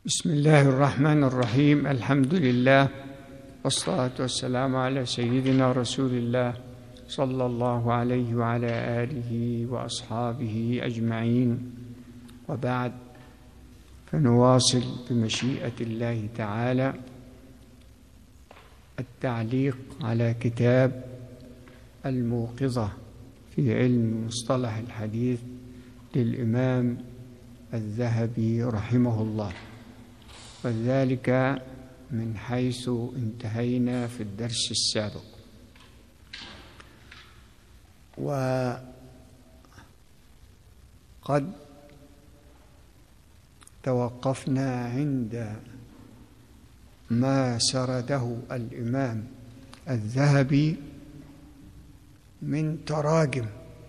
بسم الله الرحمن الرحيم الحمد لله والصلاة والسلام على سيدنا رسول الله صلى الله عليه وعلى آله وأصحابه أجمعين وبعد فنواصل بمشيئة الله تعالى التعليق على كتاب الموقظة في علم مصطلح الحديث للإمام الذهبي رحمه الله وذلك من حيث انتهينا في الدرس السابق وقد توقفنا عند ما سرده الإمام الذهبي من تراجم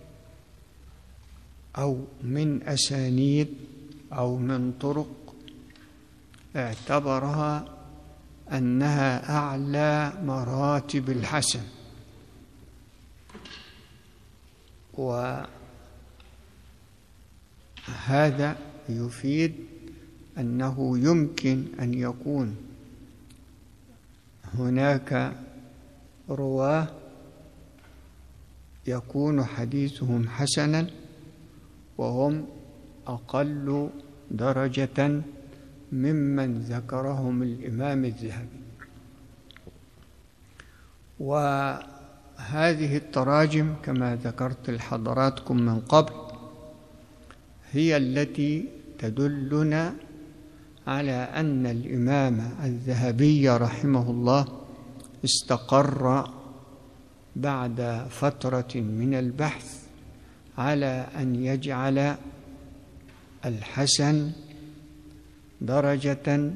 أو من أسانيد أو من طرق اعتبرها أنها أعلى مراتب الحسن وهذا يفيد أنه يمكن أن يكون هناك رواه يكون حديثهم حسنا وهم أقل درجة ممن ذكرهم الإمام الذهبي وهذه التراجم كما ذكرت لحضراتكم من قبل هي التي تدلنا على أن الإمام الذهبي رحمه الله استقر بعد فترة من البحث على أن يجعل الحسن درجة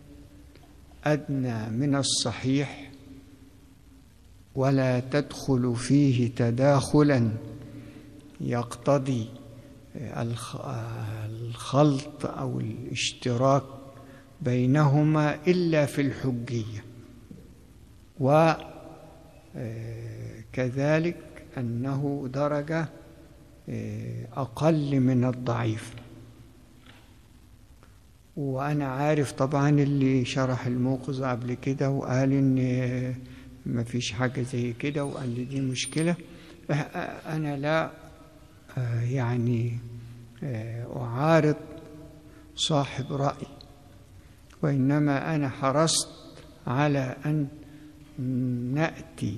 أدنى من الصحيح ولا تدخل فيه تداخلا يقتضي الخلط أو الاشتراك بينهما إلا في الحجية وكذلك أنه درجة أقل من الضعيف وأنا عارف طبعا اللي شرح الموقظة قبل كده وقال إن ما فيش حاجة زي كده وقال لي دي مشكلة أنا لا يعني أعارض صاحب رأي وإنما أنا حرصت على أن نأتي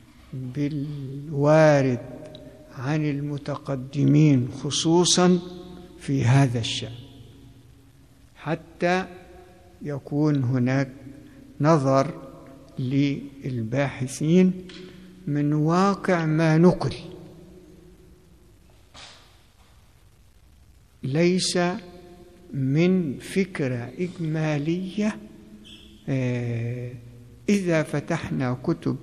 بالوارد عن المتقدمين خصوصا في هذا الشأن حتى يكون هناك نظر للباحثين من واقع ما نقل ليس من فكره اجماليه اذا فتحنا كتب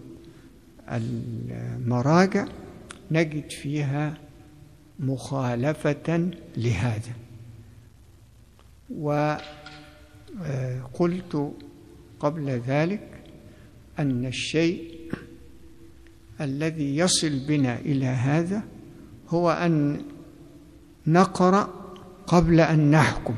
المراجع نجد فيها مخالفه لهذا وقلت قبل ذلك أن الشيء الذي يصل بنا إلى هذا هو أن نقرأ قبل أن نحكم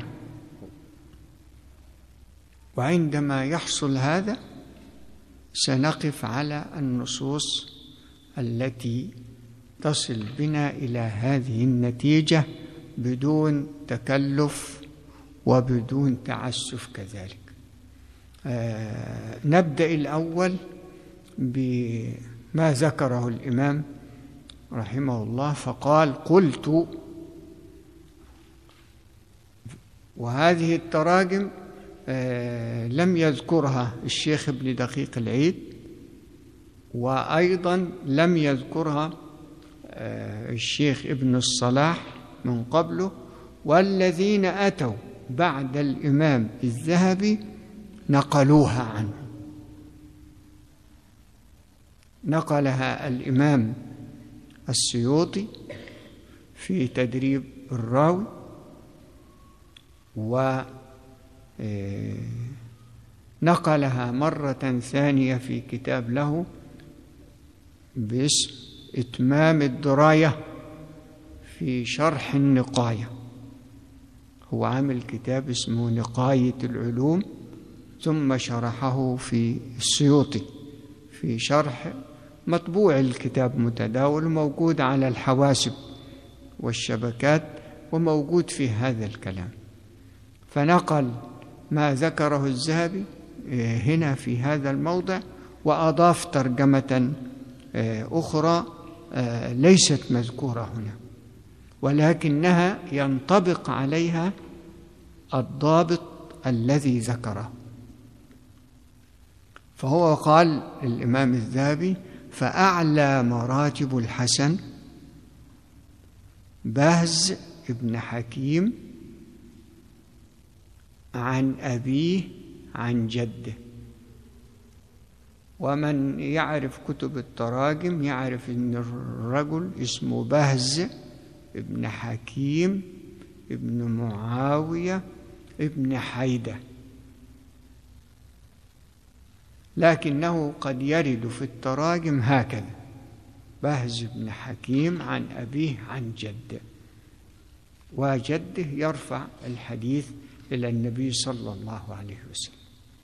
وعندما يحصل هذا سنقف على النصوص التي تصل بنا إلى هذه النتيجة بدون تكلف وبدون تعسف كذلك آه نبدا الاول بما ذكره الامام رحمه الله فقال قلت وهذه التراجم آه لم يذكرها الشيخ ابن دقيق العيد وايضا لم يذكرها آه الشيخ ابن الصلاح من قبله والذين اتوا بعد الإمام الذهبي نقلوها عنه نقلها الإمام السيوطي في تدريب الراوي ونقلها مرة ثانية في كتاب له باسم إتمام الدراية في شرح النقايه هو عامل كتاب اسمه نقاية العلوم ثم شرحه في السيوطي في شرح مطبوع الكتاب متداول موجود على الحواسب والشبكات وموجود في هذا الكلام فنقل ما ذكره الذهبي هنا في هذا الموضع وأضاف ترجمة أخرى ليست مذكورة هنا ولكنها ينطبق عليها الضابط الذي ذكره فهو قال الإمام الذهبي فأعلى مراتب الحسن بهز ابن حكيم عن أبيه عن جده ومن يعرف كتب التراجم يعرف ان الرجل اسمه بهز ابن حكيم ابن معاويه ابن حيده لكنه قد يرد في التراجم هكذا بهز بن حكيم عن أبيه عن جده وجده يرفع الحديث إلى النبي صلى الله عليه وسلم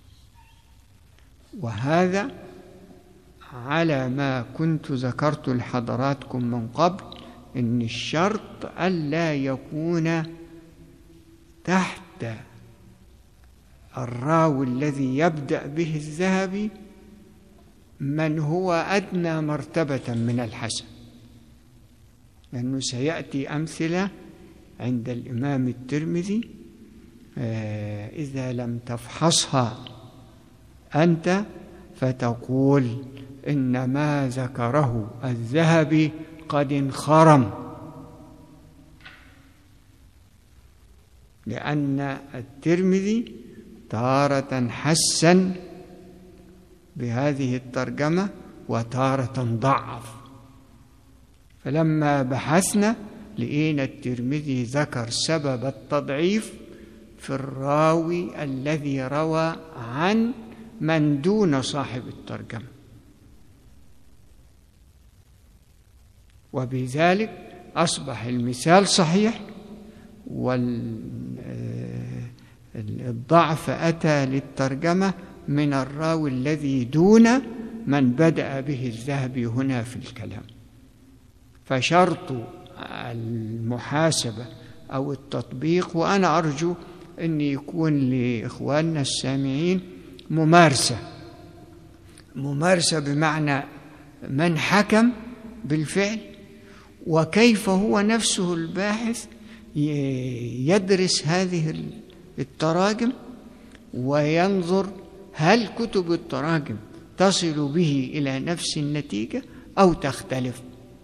وهذا على ما كنت ذكرت لحضراتكم من قبل ان الشرط الا يكون تحت الراوي الذي يبدا به الذهبي من هو ادنى مرتبه من الحسن لانه سياتي امثله عند الامام الترمذي اذا لم تفحصها انت فتقول ان ما ذكره الذهبي قد انخرم لان الترمذي تاره حسن بهذه الترجمه وتاره ضعف فلما بحثنا لقينا الترمذي ذكر سبب التضعيف في الراوي الذي روى عن من دون صاحب الترجمه وبذلك اصبح المثال صحيح والضعف اتى للترجمه من الراوي الذي دون من بدا به الذهبي هنا في الكلام فشرط المحاسبه او التطبيق وانا ارجو ان يكون لاخواننا السامعين ممارسه ممارسه بمعنى من حكم بالفعل وكيف هو نفسه الباحث يدرس هذه التراجم وينظر هل كتب التراجم تصل به الى نفس النتيجه او تختلف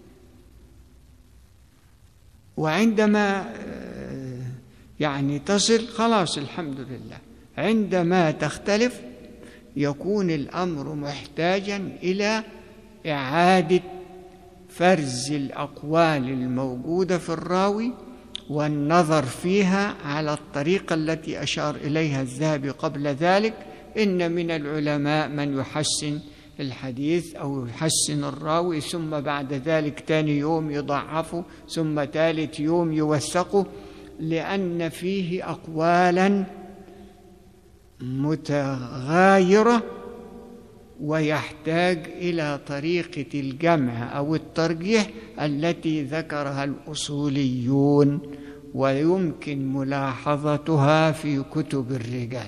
وعندما يعني تصل خلاص الحمد لله عندما تختلف يكون الامر محتاجا الى اعاده فرز الاقوال الموجوده في الراوي والنظر فيها على الطريقه التي اشار اليها الذهبي قبل ذلك ان من العلماء من يحسن الحديث او يحسن الراوي ثم بعد ذلك ثاني يوم يضعفه ثم ثالث يوم يوثقه لان فيه اقوالا متغايره ويحتاج الى طريقه الجمع او الترجيح التي ذكرها الاصوليون ويمكن ملاحظتها في كتب الرجال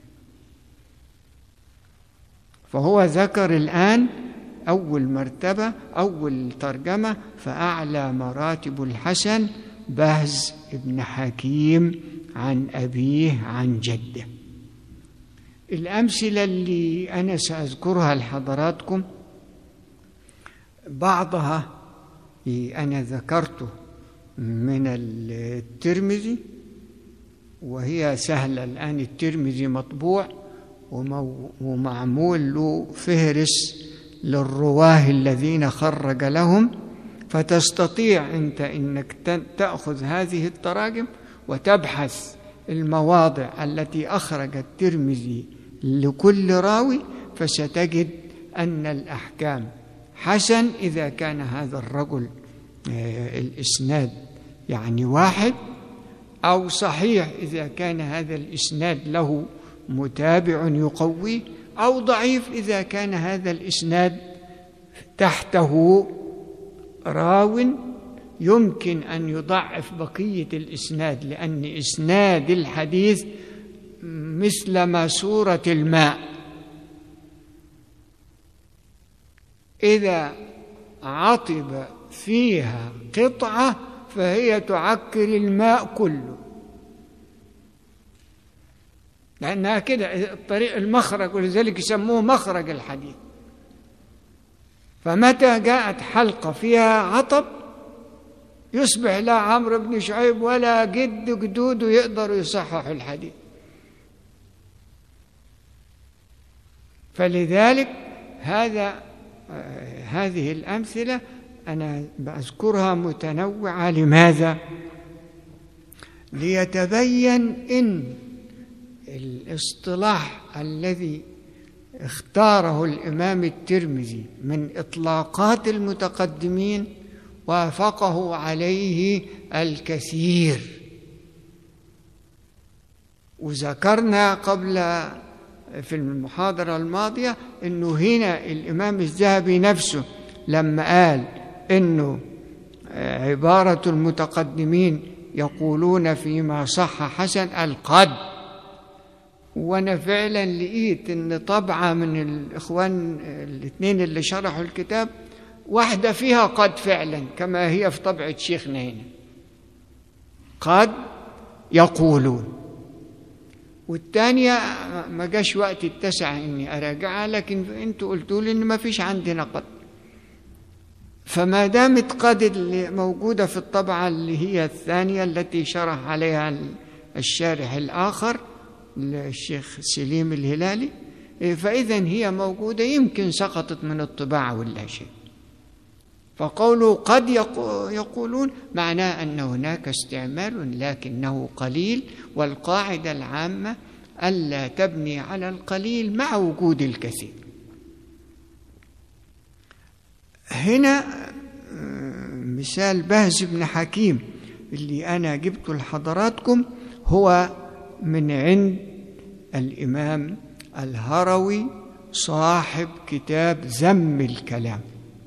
فهو ذكر الان اول مرتبه اول ترجمه فاعلى مراتب الحسن بهز ابن حكيم عن ابيه عن جده الأمثلة اللي أنا سأذكرها لحضراتكم بعضها أنا ذكرته من الترمذي وهي سهلة الآن الترمذي مطبوع ومعمول له فهرس للرواه الذين خرج لهم فتستطيع أنت أنك تأخذ هذه التراجم وتبحث المواضع التي أخرج الترمذي لكل راوي فستجد أن الأحكام حسن إذا كان هذا الرجل الإسناد يعني واحد أو صحيح إذا كان هذا الإسناد له متابع يقويه أو ضعيف إذا كان هذا الإسناد تحته راو يمكن أن يضعف بقية الإسناد لأن إسناد الحديث مثل ماسورة الماء إذا عطب فيها قطعة فهي تعكر الماء كله لأنها كده الطريق المخرج ولذلك يسموه مخرج الحديث فمتى جاءت حلقة فيها عطب يصبح لا عمرو بن شعيب ولا جد جدوده يقدروا يصححوا الحديث فلذلك هذا هذه الأمثلة أنا بذكرها متنوعة لماذا؟ ليتبين إن الاصطلاح الذي اختاره الإمام الترمذي من إطلاقات المتقدمين وافقه عليه الكثير وذكرنا قبل في المحاضرة الماضية أنه هنا الإمام الذهبي نفسه لما قال أنه عبارة المتقدمين يقولون فيما صح حسن القد وانا فعلا لقيت ان طبعه من الاخوان الاثنين اللي شرحوا الكتاب واحده فيها قد فعلا كما هي في طبعه شيخنا هنا قد يقولون والثانيه ما جاش وقت اتسع اني اراجعها لكن انتوا قلتوا لي ان ما فيش عندنا قد فما دامت قد اللي موجوده في الطبعه اللي هي الثانيه التي شرح عليها الشارح الاخر الشيخ سليم الهلالي فإذا هي موجودة يمكن سقطت من الطباعة ولا شيء فقوله قد يقولون معناه أن هناك استعمال لكنه قليل والقاعدة العامة ألا تبني على القليل مع وجود الكثير هنا مثال بهز بن حكيم اللي أنا جبته لحضراتكم هو من عند الإمام الهروي صاحب كتاب ذم الكلام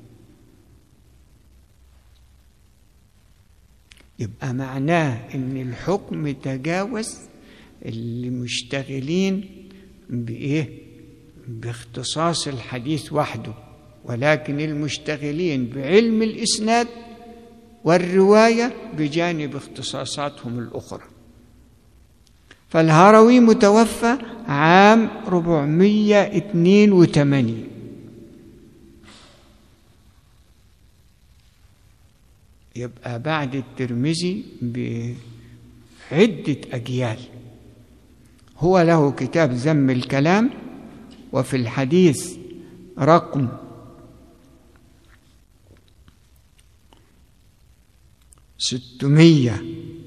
يبقى معناه ان الحكم تجاوز اللي مشتغلين بايه باختصاص الحديث وحده ولكن المشتغلين بعلم الاسناد والروايه بجانب اختصاصاتهم الاخرى فالهروي متوفى عام 482 يبقى بعد الترمذي بعدة أجيال هو له كتاب ذم الكلام وفي الحديث رقم ستمية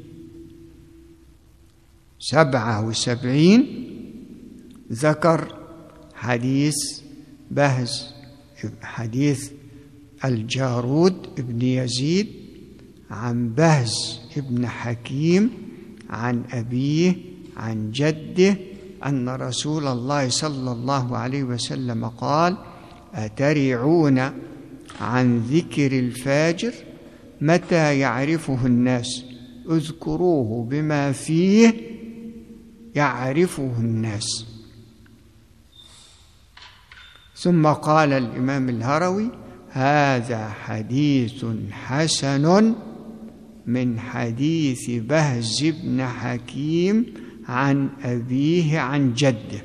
سبعة وسبعين ذكر حديث بهز حديث الجارود ابن يزيد عن بهز ابن حكيم عن أبيه عن جده أن رسول الله صلى الله عليه وسلم قال أترعون عن ذكر الفاجر متى يعرفه الناس اذكروه بما فيه يعرفه الناس ثم قال الامام الهروي هذا حديث حسن من حديث بهز بن حكيم عن ابيه عن جده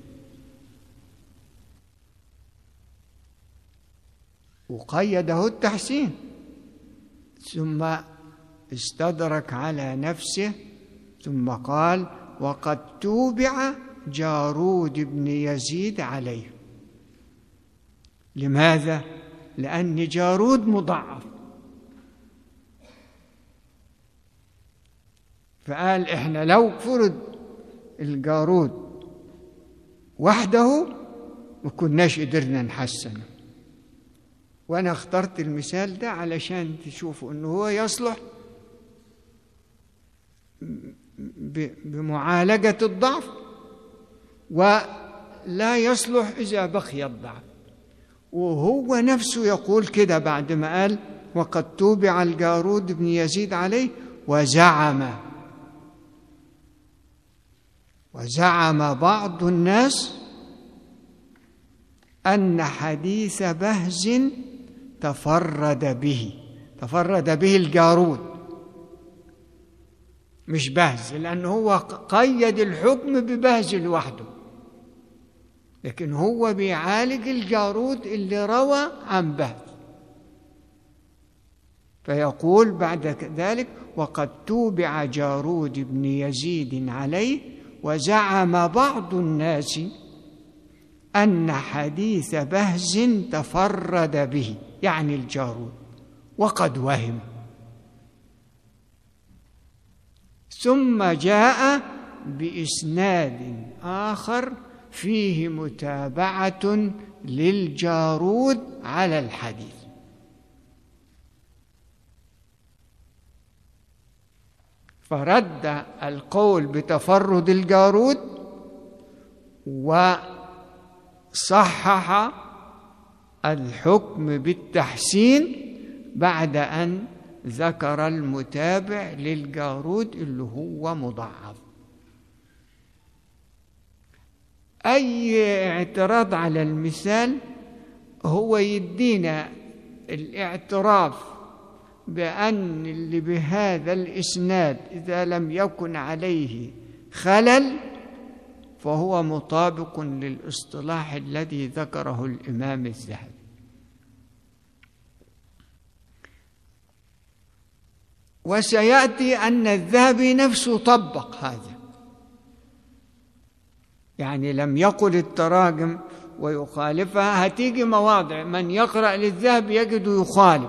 وقيده التحسين ثم استدرك على نفسه ثم قال وقد توبع جارود بن يزيد عليه لماذا لان جارود مضعف فقال احنا لو فرض الجارود وحده ما كناش قدرنا نحسنه وانا اخترت المثال ده علشان تشوفوا انه هو يصلح بمعالجة الضعف ولا يصلح إذا بقي الضعف وهو نفسه يقول كده بعد ما قال وقد توبع الجارود بن يزيد عليه وزعم وزعم بعض الناس أن حديث بهز تفرد به تفرد به الجارود مش بهز لأنه هو قيد الحكم ببهز لوحده لكن هو بيعالج الجارود اللي روى عن بهز فيقول بعد ذلك وقد توبع جارود بن يزيد عليه وزعم بعض الناس أن حديث بهز تفرد به يعني الجارود وقد وهم ثم جاء بإسناد آخر فيه متابعة للجارود على الحديث فرد القول بتفرد الجارود وصحح الحكم بالتحسين بعد أن ذكر المتابع للجارود اللي هو مضاعف أي اعتراض على المثال هو يدينا الاعتراف بأن اللي بهذا الإسناد إذا لم يكن عليه خلل فهو مطابق للاصطلاح الذي ذكره الإمام الذهبي وسيأتي أن الذهبي نفسه طبق هذا يعني لم يقل التراجم ويخالفها هتيجي مواضع من يقرأ للذهب يجد يخالف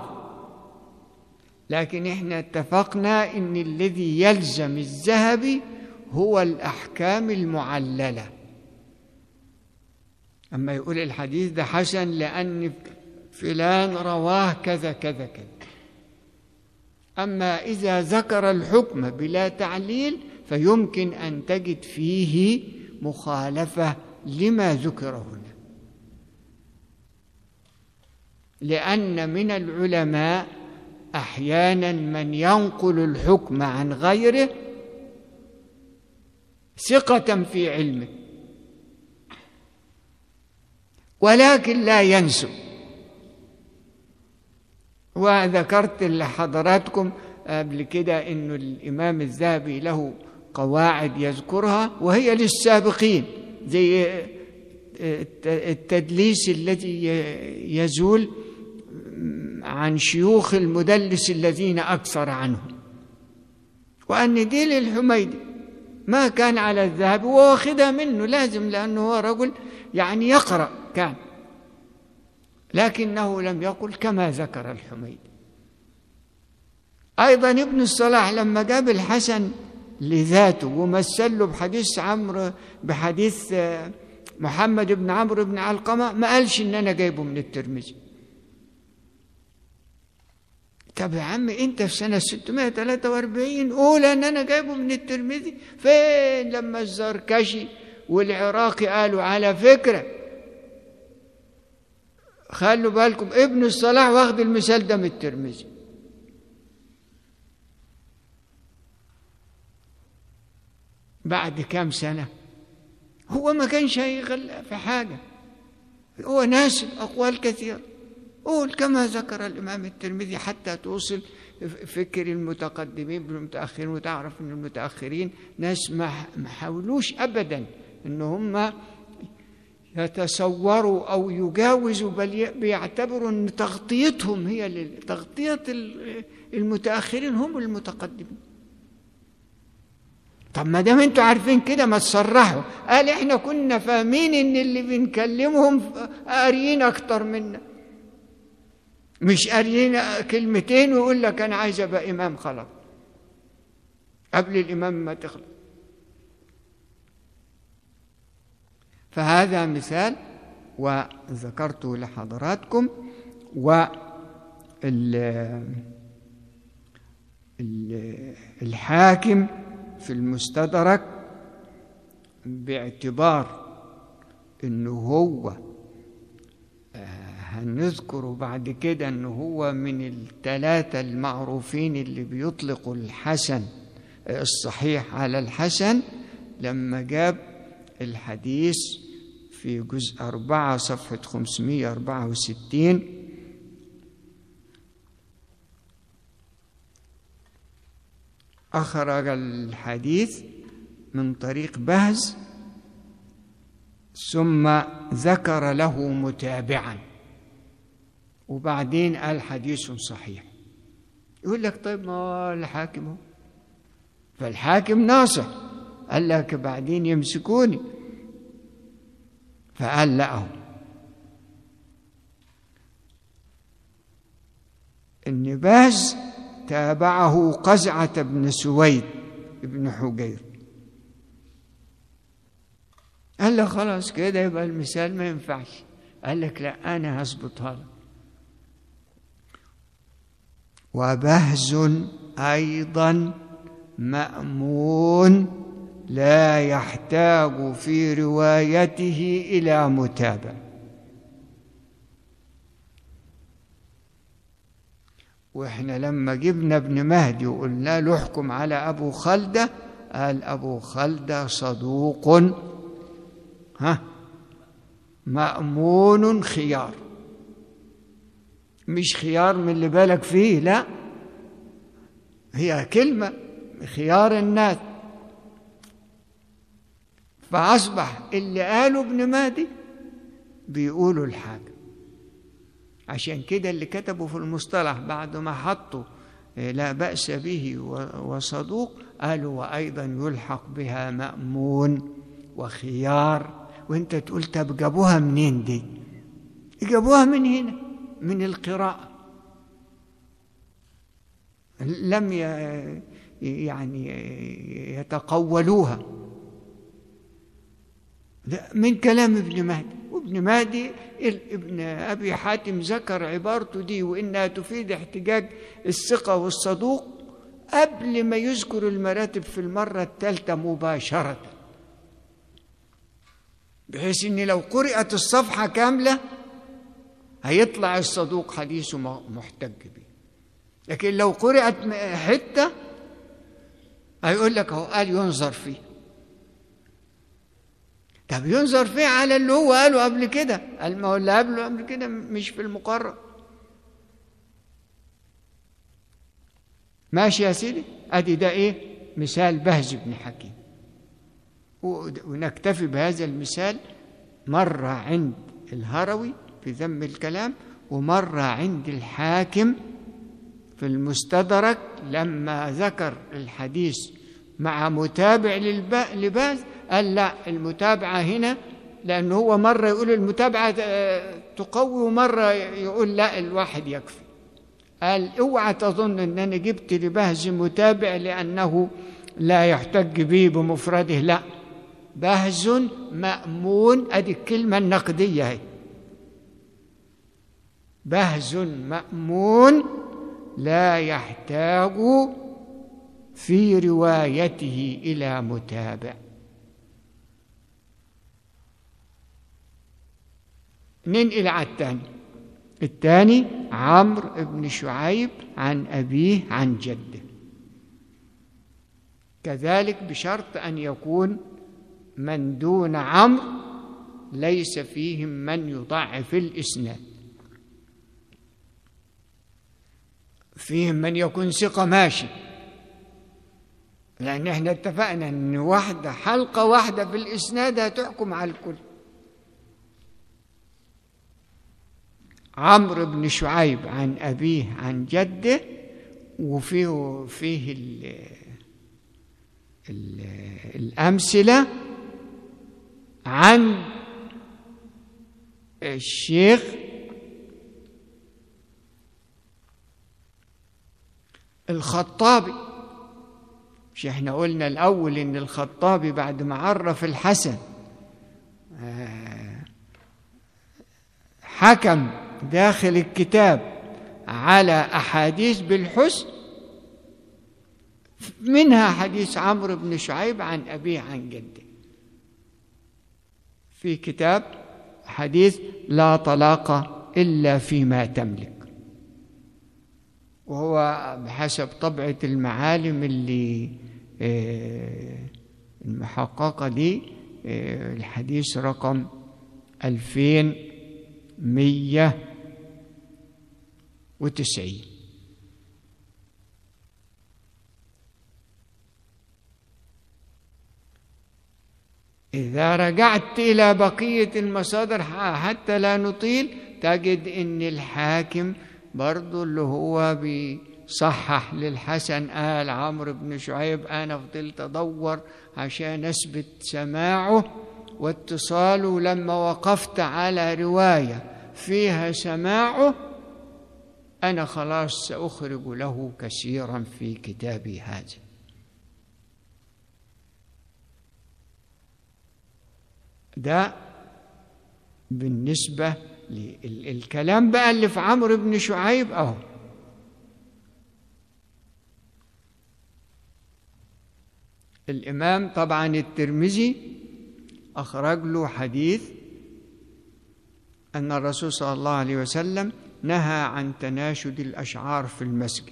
لكن احنا اتفقنا ان الذي يلزم الذهبي هو الاحكام المعلله اما يقول الحديث ده حسن لان فلان رواه كذا كذا كذا اما اذا ذكر الحكم بلا تعليل فيمكن ان تجد فيه مخالفه لما ذكر هنا لان من العلماء احيانا من ينقل الحكم عن غيره ثقه في علمه ولكن لا ينسب وذكرت لحضراتكم قبل كده انه الامام الذهبي له قواعد يذكرها وهي للسابقين زي التدليس الذي يزول عن شيوخ المدلس الذين أكثر عنهم وأن دي للحميدي ما كان على الذهب وواخدها منه لازم لأنه هو رجل يعني يقرأ كان لكنه لم يقل كما ذكر الحميدي أيضا ابن الصلاح لما جاب الحسن لذاته ومثل له بحديث عمرو بحديث محمد بن عمرو بن علقمة ما قالش إن أنا جايبه من الترمذي طب يا عم انت في سنه 643 قول ان انا جايبه من الترمذي فين لما الزركشي والعراقي قالوا على فكره خلوا بالكم ابن الصلاح واخد المثال ده من الترمذي بعد كام سنه هو ما كانش هيغلق في حاجه هو ناسب اقوال كثيره قول كما ذكر الإمام الترمذي حتى توصل فكر المتقدمين بالمتأخرين وتعرف أن المتأخرين ناس ما حاولوش أبدا أن هم يتصوروا أو يجاوزوا بل بيعتبروا أن تغطيتهم هي تغطية المتأخرين هم المتقدمين طب ما دام انتوا عارفين كده ما تصرحوا قال احنا كنا فاهمين ان اللي بنكلمهم قاريين اكتر منا مش قاريين كلمتين ويقول لك انا عايز ابقى امام خلاص قبل الامام ما تخلص فهذا مثال وذكرته لحضراتكم و الحاكم في المستدرك باعتبار انه هو هنذكره بعد كده انه هو من الثلاثة المعروفين اللي بيطلقوا الحسن الصحيح على الحسن لما جاب الحديث في جزء أربعة صفحة 564 أخرج الحديث من طريق بهز ثم ذكر له متابعا وبعدين قال حديث صحيح يقول لك طيب ما هو الحاكم هو فالحاكم ناصح قال لك بعدين يمسكوني فقال لا هو النباز تابعه قزعة بن سويد بن حجير قال له خلاص كده يبقى المثال ما ينفعش قال لك لا أنا هظبطها لك وبهز أيضا مأمون لا يحتاج في روايته إلى متابع واحنا لما جبنا ابن مهدي وقلنا له احكم على ابو خلده قال ابو خلده صدوق ها مأمون خيار مش خيار من اللي بالك فيه لا هي كلمة خيار الناس فأصبح اللي قالوا ابن مهدي بيقولوا الحاجة عشان كده اللي كتبوا في المصطلح بعد ما حطوا لا بأس به وصدوق قالوا وأيضا يلحق بها مأمون وخيار وانت تقول طب جابوها منين دي جابوها من هنا من القراءة لم يعني يتقولوها من كلام ابن مهدي وابن مهدي ابن أبي حاتم ذكر عبارته دي وإنها تفيد احتجاج الثقة والصدوق قبل ما يذكر المراتب في المرة الثالثة مباشرة بحيث ان لو قرأت الصفحة كاملة هيطلع الصدوق حديثه محتج به لكن لو قرأت حتة هيقول لك هو قال ينظر فيه طب ينظر فيه على اللي هو قاله قبل كده قال ما هو اللي قبله قبل كده مش في المقرر ماشي يا سيدي ادي ده ايه مثال بهز بن حكيم ونكتفي بهذا المثال مرة عند الهروي في ذم الكلام ومرة عند الحاكم في المستدرك لما ذكر الحديث مع متابع لباز قال لا المتابعة هنا لأنه هو مرة يقول المتابعة تقوي ومرة يقول لا الواحد يكفي قال اوعى تظن ان انا جبت لبهز متابع لانه لا يحتج به بمفرده لا بهز مأمون ادي الكلمة النقدية هي بهز مأمون لا يحتاج في روايته إلى متابع ننقل على الثاني الثاني عمرو بن شعيب عن أبيه عن جده كذلك بشرط أن يكون من دون عمرو ليس فيهم من يضعف الإسناد فيهم من يكون ثقة ماشي لأن احنا اتفقنا أن واحدة حلقة واحدة في الإسناد هتحكم على الكل عمرو بن شعيب عن أبيه عن جده وفيه فيه ال ال الأمثلة عن الشيخ الخطابي مش احنا قلنا الأول إن الخطابي بعد ما عرف الحسن حكم داخل الكتاب على أحاديث بالحسن منها حديث عمرو بن شعيب عن أبيه عن جده في كتاب حديث لا طلاق إلا فيما تملك وهو بحسب طبعة المعالم اللي المحققة دي الحديث رقم ألفين مية وتسعين إذا رجعت إلى بقية المصادر حتى لا نطيل تجد إن الحاكم برضو اللي هو بيصحح للحسن قال عمرو بن شعيب أنا فضلت أدور عشان أثبت سماعه واتصاله لما وقفت على رواية فيها سماعه أنا خلاص سأخرج له كثيرا في كتابي هذا ده بالنسبة للكلام بقى اللي في عمرو بن شعيب أهو الإمام طبعا الترمذي أخرج له حديث أن الرسول صلى الله عليه وسلم نهى عن تناشد الأشعار في المسجد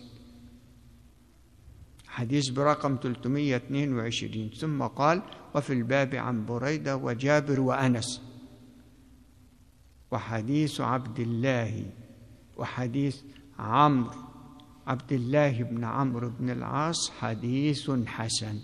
حديث برقم 322 ثم قال وفي الباب عن بريدة وجابر وأنس وحديث عبد الله وحديث عمرو عبد الله بن عمرو بن العاص حديث حسن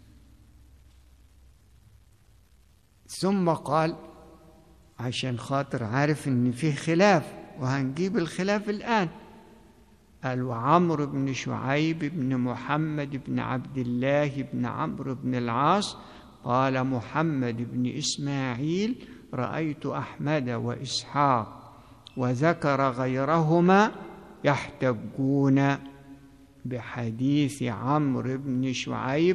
ثم قال عشان خاطر عارف ان فيه خلاف وهنجيب الخلاف الان قال وعمرو بن شعيب بن محمد بن عبد الله بن عمرو بن العاص قال محمد بن اسماعيل رايت احمد واسحاق وذكر غيرهما يحتجون بحديث عمرو بن شعيب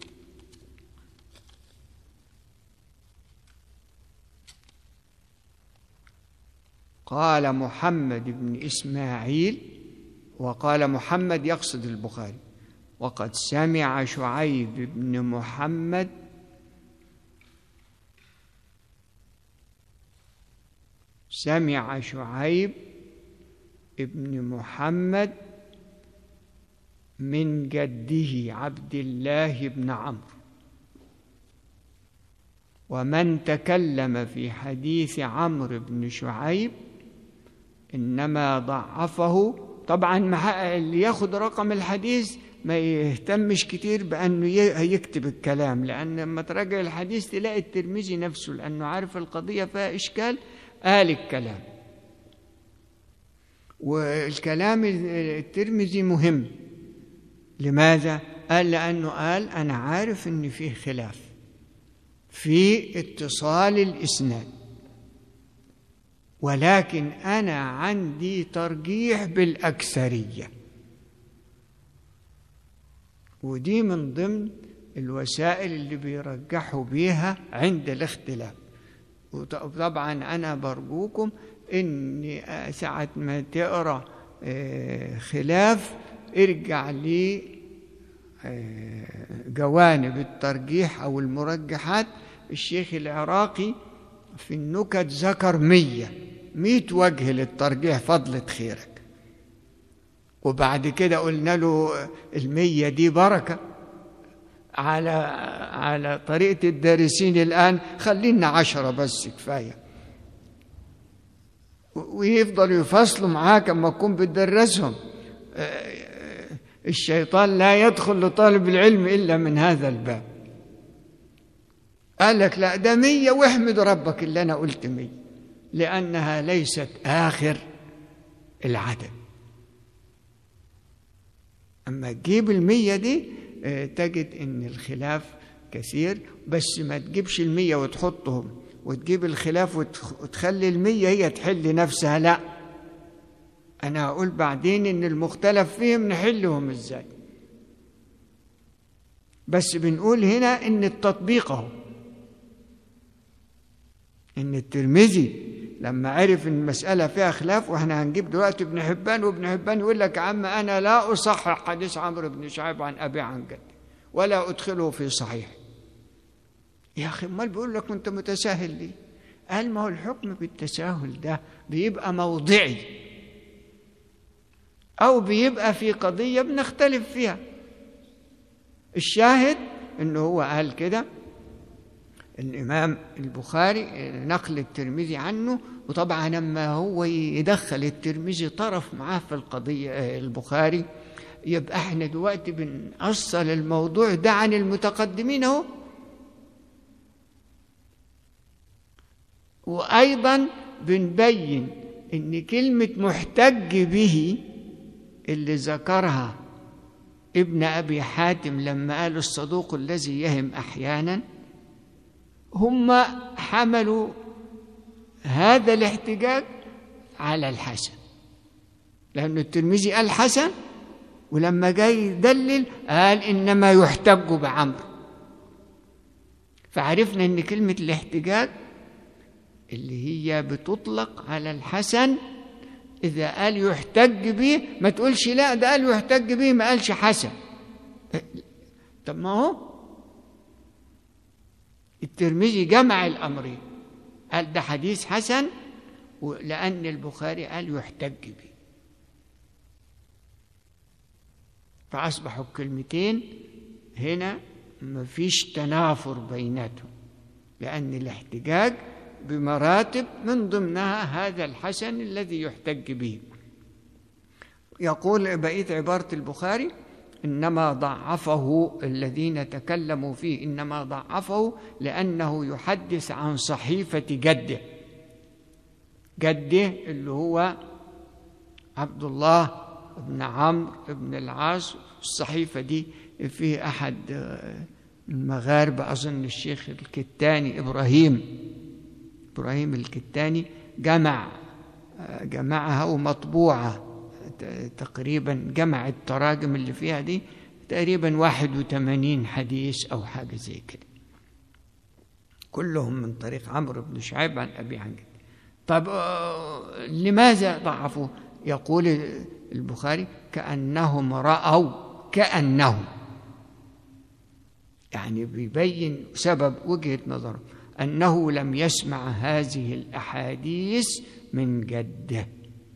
قال محمد بن اسماعيل وقال محمد يقصد البخاري وقد سمع شعيب بن محمد سمع شعيب ابن محمد من جده عبد الله بن عمرو ومن تكلم في حديث عمرو بن شعيب انما ضعفه طبعا اللي ياخد رقم الحديث ما يهتمش كتير بانه يكتب الكلام لان لما تراجع الحديث تلاقي الترمذي نفسه لانه عارف القضيه فيها اشكال قال الكلام والكلام الترمذي مهم لماذا قال لانه قال انا عارف ان فيه خلاف في اتصال الاسناد ولكن انا عندي ترجيح بالاكثريه ودي من ضمن الوسائل اللي بيرجحوا بيها عند الاختلاف وطبعا انا برجوكم ان ساعه ما تقرا خلاف ارجع لي جوانب الترجيح او المرجحات الشيخ العراقي في النكت ذكر مية مية وجه للترجيح فضلة خيرك وبعد كده قلنا له المية دي بركة على على طريقة الدارسين الآن خلينا عشرة بس كفاية ويفضلوا يفصلوا معاك اما تكون بتدرسهم الشيطان لا يدخل لطالب العلم إلا من هذا الباب قال لك لا ده مية واحمد ربك اللي أنا قلت مية لأنها ليست آخر العدد أما تجيب المية دي تجد إن الخلاف كثير بس ما تجيبش المية وتحطهم وتجيب الخلاف وتخلي المية هي تحل نفسها لا أنا هقول بعدين إن المختلف فيهم نحلهم إزاي بس بنقول هنا إن التطبيق أهو إن الترمذي لما عرف ان المساله فيها خلاف واحنا هنجيب دلوقتي ابن حبان وابن حبان يقول لك يا عم انا لا اصحح حديث عمرو بن شعيب عن ابي عن جد ولا ادخله في صحيح يا اخي امال بيقول لك انت متساهل ليه قال ما هو الحكم بالتساهل ده بيبقى موضعي او بيبقى في قضيه بنختلف فيها الشاهد انه هو قال كده الامام البخاري نقل الترمذي عنه وطبعا لما هو يدخل الترمذي طرف معاه في القضيه البخاري يبقى احنا دلوقتي بنأصل الموضوع ده عن المتقدمين اهو وايضا بنبين ان كلمه محتج به اللي ذكرها ابن ابي حاتم لما قال الصدوق الذي يهم احيانا هم حملوا هذا الاحتجاج على الحسن لأن الترمذي قال حسن ولما جاي يدلل قال إنما يحتج بعمرو فعرفنا إن كلمة الاحتجاج اللي هي بتطلق على الحسن إذا قال يحتج به ما تقولش لا ده قال يحتج به ما قالش حسن طب ما هو الترمذي جمع الأمرين قال ده حديث حسن لأن البخاري قال يحتج به فأصبحوا الكلمتين هنا مفيش تنافر بيناتهم لأن الاحتجاج بمراتب من ضمنها هذا الحسن الذي يحتج به يقول بقية عبارة البخاري إنما ضعفه الذين تكلموا فيه إنما ضعفه لأنه يحدث عن صحيفة جده جده اللي هو عبد الله بن عمرو بن العاص الصحيفة دي في أحد المغاربة أظن الشيخ الكتاني إبراهيم إبراهيم الكتاني جمع جمعها ومطبوعة تقريبا جمع التراجم اللي فيها دي تقريبا واحد وثمانين حديث أو حاجة زي كده كلهم من طريق عمرو بن شعيب عن أبي عن جد طب لماذا ضعفوا يقول البخاري كأنهم رأوا كأنهم يعني بيبين سبب وجهة نظره أنه لم يسمع هذه الأحاديث من جده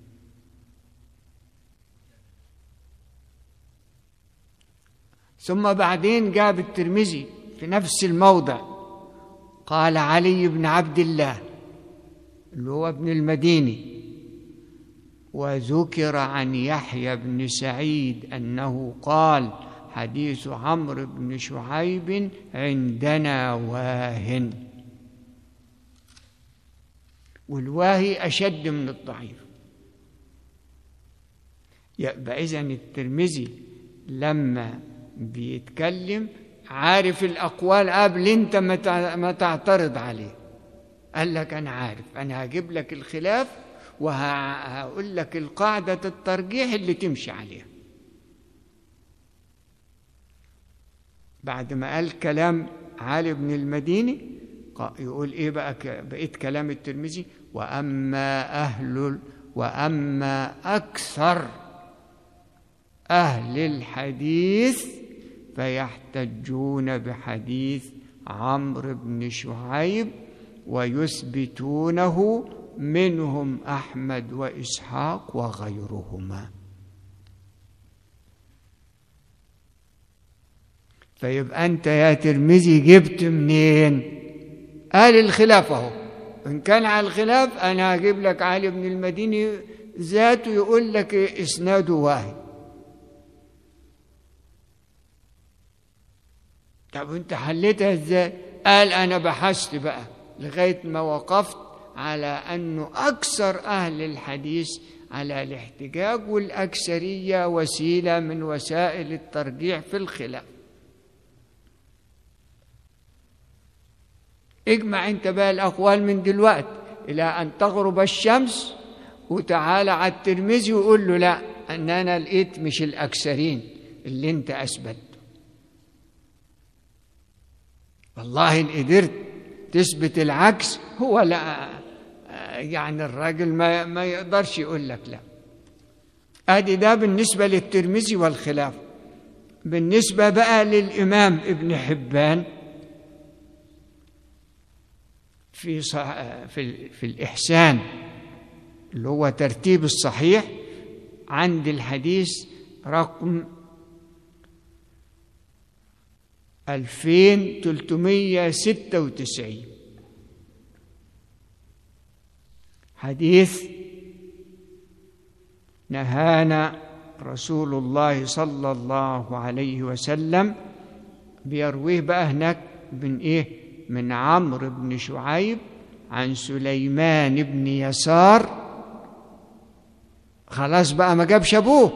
ثم بعدين جاب الترمذي في نفس الموضع قال علي بن عبد الله اللي هو ابن المديني وذكر عن يحيى بن سعيد انه قال حديث عمرو بن شعيب عندنا واهن والواهي اشد من الضعيف يبقى اذا الترمذي لما بيتكلم عارف الأقوال قبل أنت ما تعترض عليه قال لك أنا عارف أنا هجيب لك الخلاف وهقول لك القاعدة الترجيح اللي تمشي عليها بعد ما قال كلام علي بن المديني يقول ايه بقى بقيت كلام الترمذي واما اهل واما اكثر اهل الحديث فيحتجون بحديث عمرو بن شعيب ويثبتونه منهم احمد واسحاق وغيرهما فيبقى انت يا ترمذي جبت منين قال الخلاف اهو ان كان على الخلاف انا هجيب لك علي بن المديني ذاته يقول لك اسناده واحد طب انت حليتها ازاي قال انا بحثت بقى لغايه ما وقفت على انه اكثر اهل الحديث على الاحتجاج والاكثريه وسيله من وسائل الترجيح في الخلاف اجمع انت بقى الاقوال من دلوقتي الى ان تغرب الشمس وتعالى على الترمذي وقول له لا ان انا لقيت مش الاكثرين اللي انت اثبته والله ان قدرت تثبت العكس هو لا يعني الراجل ما, ما يقدرش يقول لك لا ادي ده بالنسبه للترمذي والخلاف بالنسبه بقى للامام ابن حبان في صح في في الاحسان اللي هو ترتيب الصحيح عند الحديث رقم 2396 حديث نهانا رسول الله صلى الله عليه وسلم بيرويه بقى هناك من ايه من عمرو بن شعيب عن سليمان بن يسار خلاص بقى ما جابش ابوه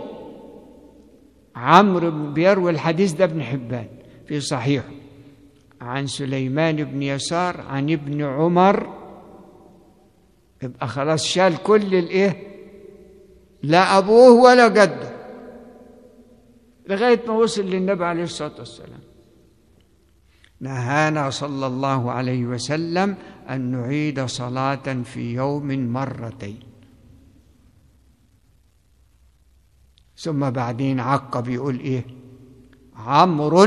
عمرو بيروي الحديث ده ابن حبان في صحيحه عن سليمان بن يسار عن ابن عمر يبقى خلاص شال كل الايه لا ابوه ولا جده لغايه ما وصل للنبي عليه الصلاه والسلام نهانا صلى الله عليه وسلم ان نعيد صلاه في يوم مرتين ثم بعدين عقب يقول ايه عمرو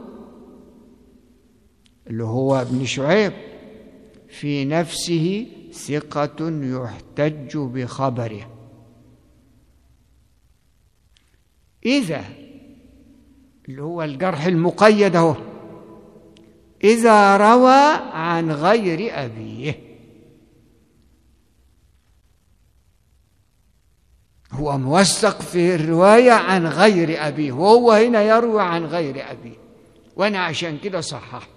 اللي هو ابن شعيب في نفسه ثقة يحتج بخبره إذا اللي هو الجرح المقيد اهو إذا روى عن غير أبيه هو موثق في الرواية عن غير أبيه وهو هنا يروي عن غير أبيه وأنا عشان كده صححت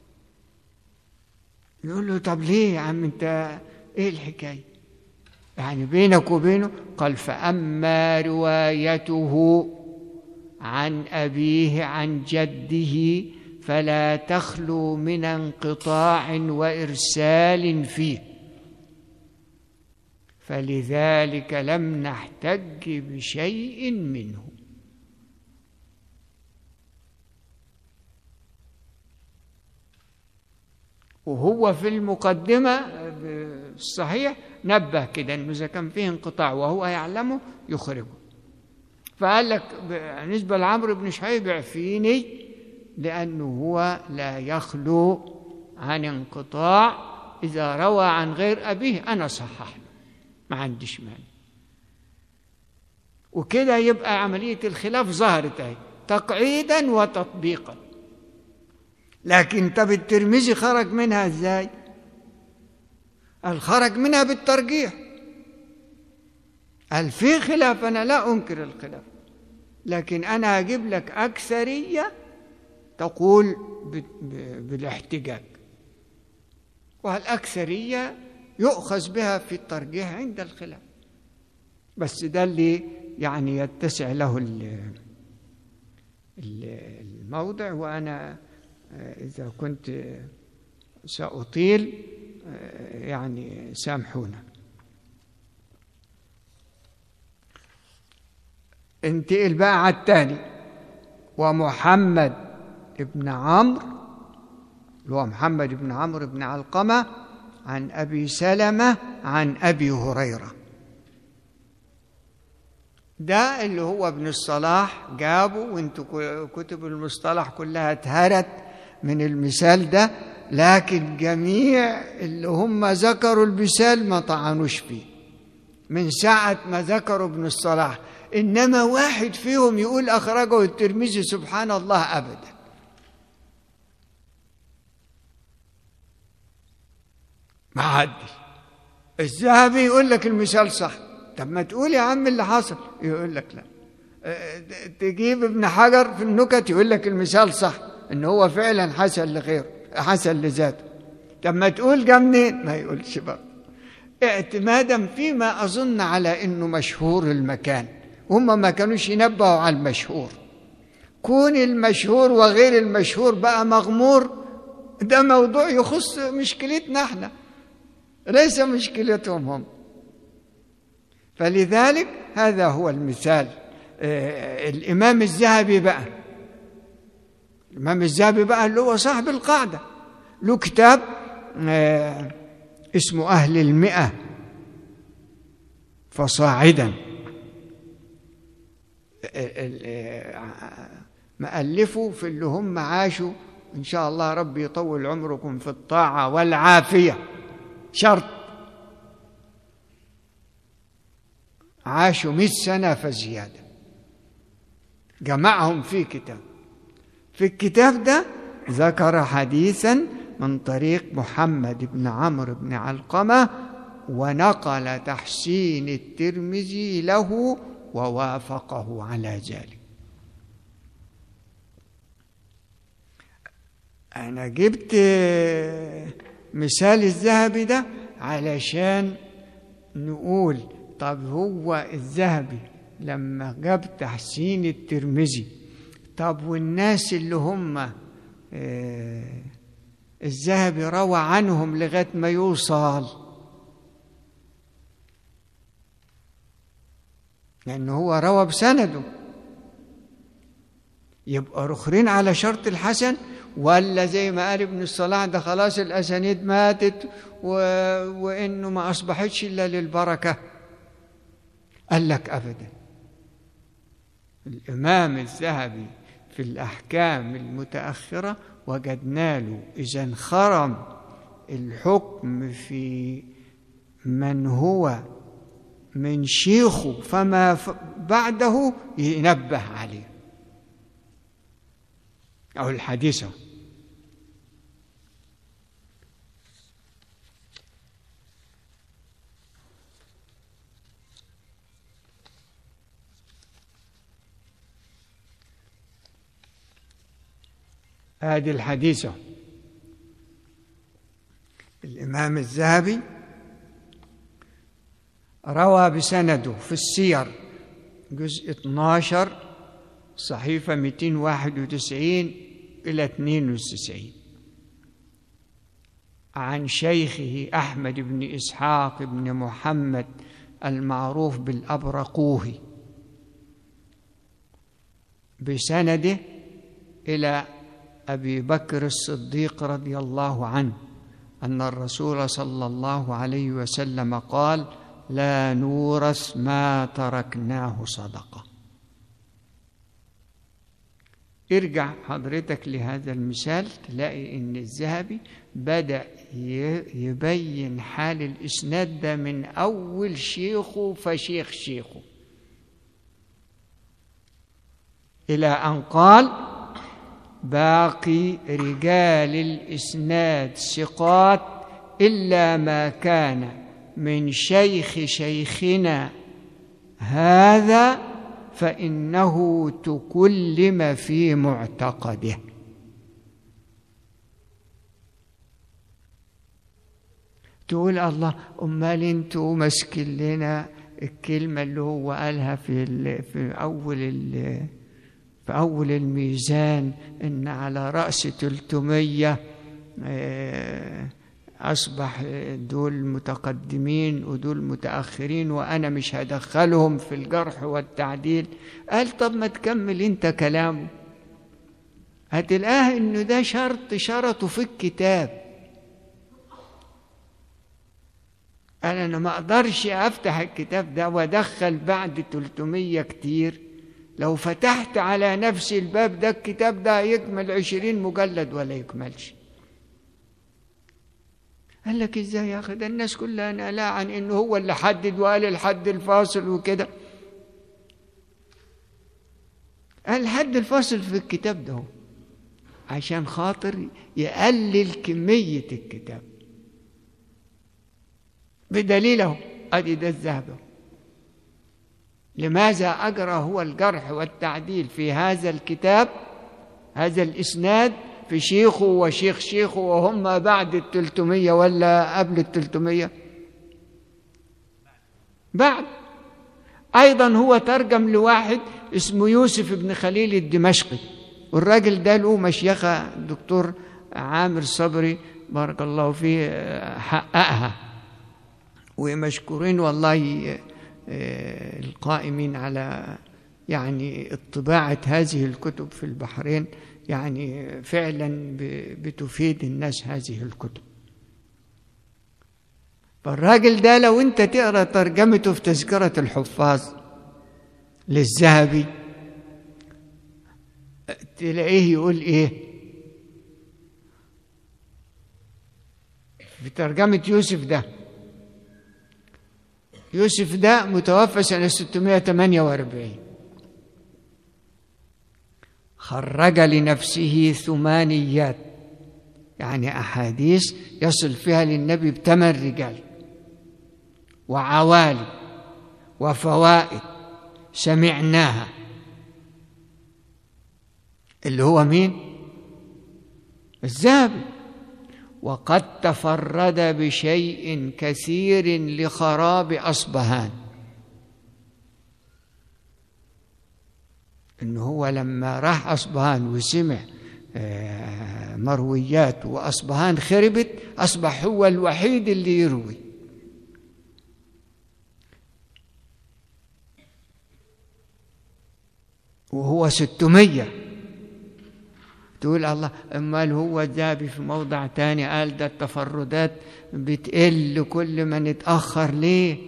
يقول له طب ليه يا عم أنت إيه الحكاية يعني بينك وبينه قال فأما روايته عن أبيه عن جده فلا تخلو من انقطاع وإرسال فيه فلذلك لم نحتج بشيء منه وهو في المقدمة الصحيح نبه كده انه اذا كان فيه انقطاع وهو يعلمه يخرجه فقال لك بالنسبة لعمرو بن شعيب اعفيني لأنه هو لا يخلو عن انقطاع إذا روى عن غير أبيه أنا صحح له ما عنديش مانع وكده يبقى عملية الخلاف ظهرت اهي تقعيدا وتطبيقا لكن طب الترمذي خرج منها ازاي؟ قال خرج منها بالترجيح قال في خلاف انا لا انكر الخلاف لكن انا اجيب لك اكثريه تقول بالاحتجاج والأكثرية يؤخذ بها في الترجيح عند الخلاف بس ده اللي يعني يتسع له الموضع وأنا إذا كنت سأطيل يعني سامحونا انتقل بقى على الثاني ومحمد ابن عمرو اللي هو محمد بن عمرو بن علقمة عن أبي سلمة عن أبي هريرة ده اللي هو ابن الصلاح جابه وانتوا كتب المصطلح كلها اتهرت من المثال ده لكن جميع اللي هم ذكروا المثال ما طعنوش فيه من ساعة ما ذكروا ابن الصلاح إنما واحد فيهم يقول أخرجه الترمذي سبحان الله أبدا ما حدش الذهبي يقول لك المثال صح طب ما تقول يا عم اللي حصل يقول لك لا تجيب ابن حجر في النكت يقول لك المثال صح ان هو فعلا حسن لغيره حسن لذاته طب ما تقول جه منين ما يقولش برضه اعتمادا فيما اظن على انه مشهور المكان هم ما كانوش ينبهوا على المشهور كون المشهور وغير المشهور بقى مغمور ده موضوع يخص مشكلتنا احنا ليس مشكلتهم هم فلذلك هذا هو المثال آه الإمام الذهبي بقى الإمام الذهبي بقى اللي هو صاحب القاعدة له كتاب آه اسمه أهل المئة فصاعدا مألفوا في اللي هم عاشوا إن شاء الله ربي يطول عمركم في الطاعة والعافية شرط عاشوا مئة سنة فزيادة جمعهم في كتاب في الكتاب ده ذكر حديثا من طريق محمد بن عمرو بن علقمة ونقل تحسين الترمذي له ووافقه على ذلك أنا جبت مثال الذهبي ده علشان نقول طب هو الذهبي لما جاب تحسين الترمذي طب والناس اللي هم الذهبي روى عنهم لغايه ما يوصل لأنه هو روى بسنده يبقى رخرين على شرط الحسن ولا زي ما قال ابن الصلاح ده خلاص الأسانيد ماتت و... وإنه ما أصبحتش إلا للبركة قال لك أبدا الإمام الذهبي في الأحكام المتأخرة وجدنا له إذا انخرم الحكم في من هو من شيخه فما بعده ينبه عليه أو الحديث هذه الحديثة الإمام الذهبي روى بسنده في السير جزء 12 صحيفة 291 إلى 92 عن شيخه أحمد بن إسحاق بن محمد المعروف بالأبرقوهي بسنده إلى أبي بكر الصديق رضي الله عنه أن الرسول صلى الله عليه وسلم قال لا نورث ما تركناه صدقة ارجع حضرتك لهذا المثال تلاقي ان الذهبي بدأ يبين حال الإسناد ده من أول شيخه فشيخ شيخه إلى أن قال باقي رجال الإسناد ثقات إلا ما كان من شيخ شيخنا هذا فإنه تكلم في معتقده تقول الله أمال انتوا ماسكين لنا الكلمة اللي هو قالها في في أول في أول الميزان إن على رأس 300 أصبح دول متقدمين ودول متأخرين وأنا مش هدخلهم في الجرح والتعديل قال طب ما تكمل أنت كلامه هتلاقاه إنه ده شرط شرطه في الكتاب أنا أنا ما أقدرش أفتح الكتاب ده وأدخل بعد 300 كتير لو فتحت على نفس الباب ده الكتاب ده يكمل عشرين مجلد ولا يكملش قال لك ازاي يا اخي ده الناس كلها نقلا عن انه هو اللي حدد وقال الحد الفاصل وكده قال الحد الفاصل في الكتاب ده عشان خاطر يقلل كمية الكتاب بدليله ادي ده الذهب لماذا اجرى هو الجرح والتعديل في هذا الكتاب هذا الاسناد في شيخه وشيخ شيخه وهم بعد التلتمية ولا قبل التلتمية بعد أيضا هو ترجم لواحد اسمه يوسف بن خليل الدمشقي والراجل ده له مشيخة الدكتور عامر صبري بارك الله فيه حققها ومشكورين والله القائمين على يعني طباعة هذه الكتب في البحرين يعني فعلا بتفيد الناس هذه الكتب فالراجل ده لو انت تقرا ترجمته في تذكرة الحفاظ للذهبي تلاقيه يقول ايه في ترجمة يوسف ده يوسف ده متوفى سنة 648 خرج لنفسه ثمانيات يعني أحاديث يصل فيها للنبي بثمان رجال وعوالي وفوائد سمعناها اللي هو مين الذهبي وقد تفرد بشيء كثير لخراب اصبهان انه هو لما راح اصبهان وسمع مرويات واصبهان خربت اصبح هو الوحيد اللي يروي وهو ستمية تقول الله امال هو ذابي في موضع تاني قال ده التفردات بتقل كل ما نتأخر ليه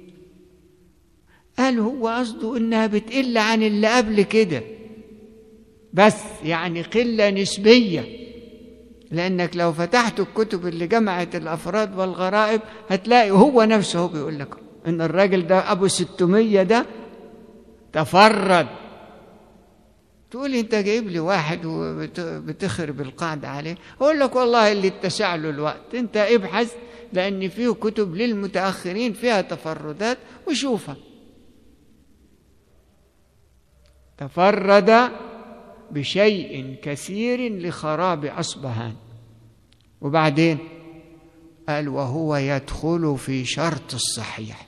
قال هو قصده انها بتقل عن اللي قبل كده بس يعني قلة نسبية لأنك لو فتحت الكتب اللي جمعت الأفراد والغرائب هتلاقي هو نفسه هو بيقول لك إن الراجل ده أبو ستمية ده تفرد تقول انت جايب لي واحد وبتخرب القاعدة عليه اقول لك والله اللي اتسع له الوقت انت ابحث لان فيه كتب للمتأخرين فيها تفردات وشوفها تفرد بشيء كثير لخراب أصبهان وبعدين قال وهو يدخل في شرط الصحيح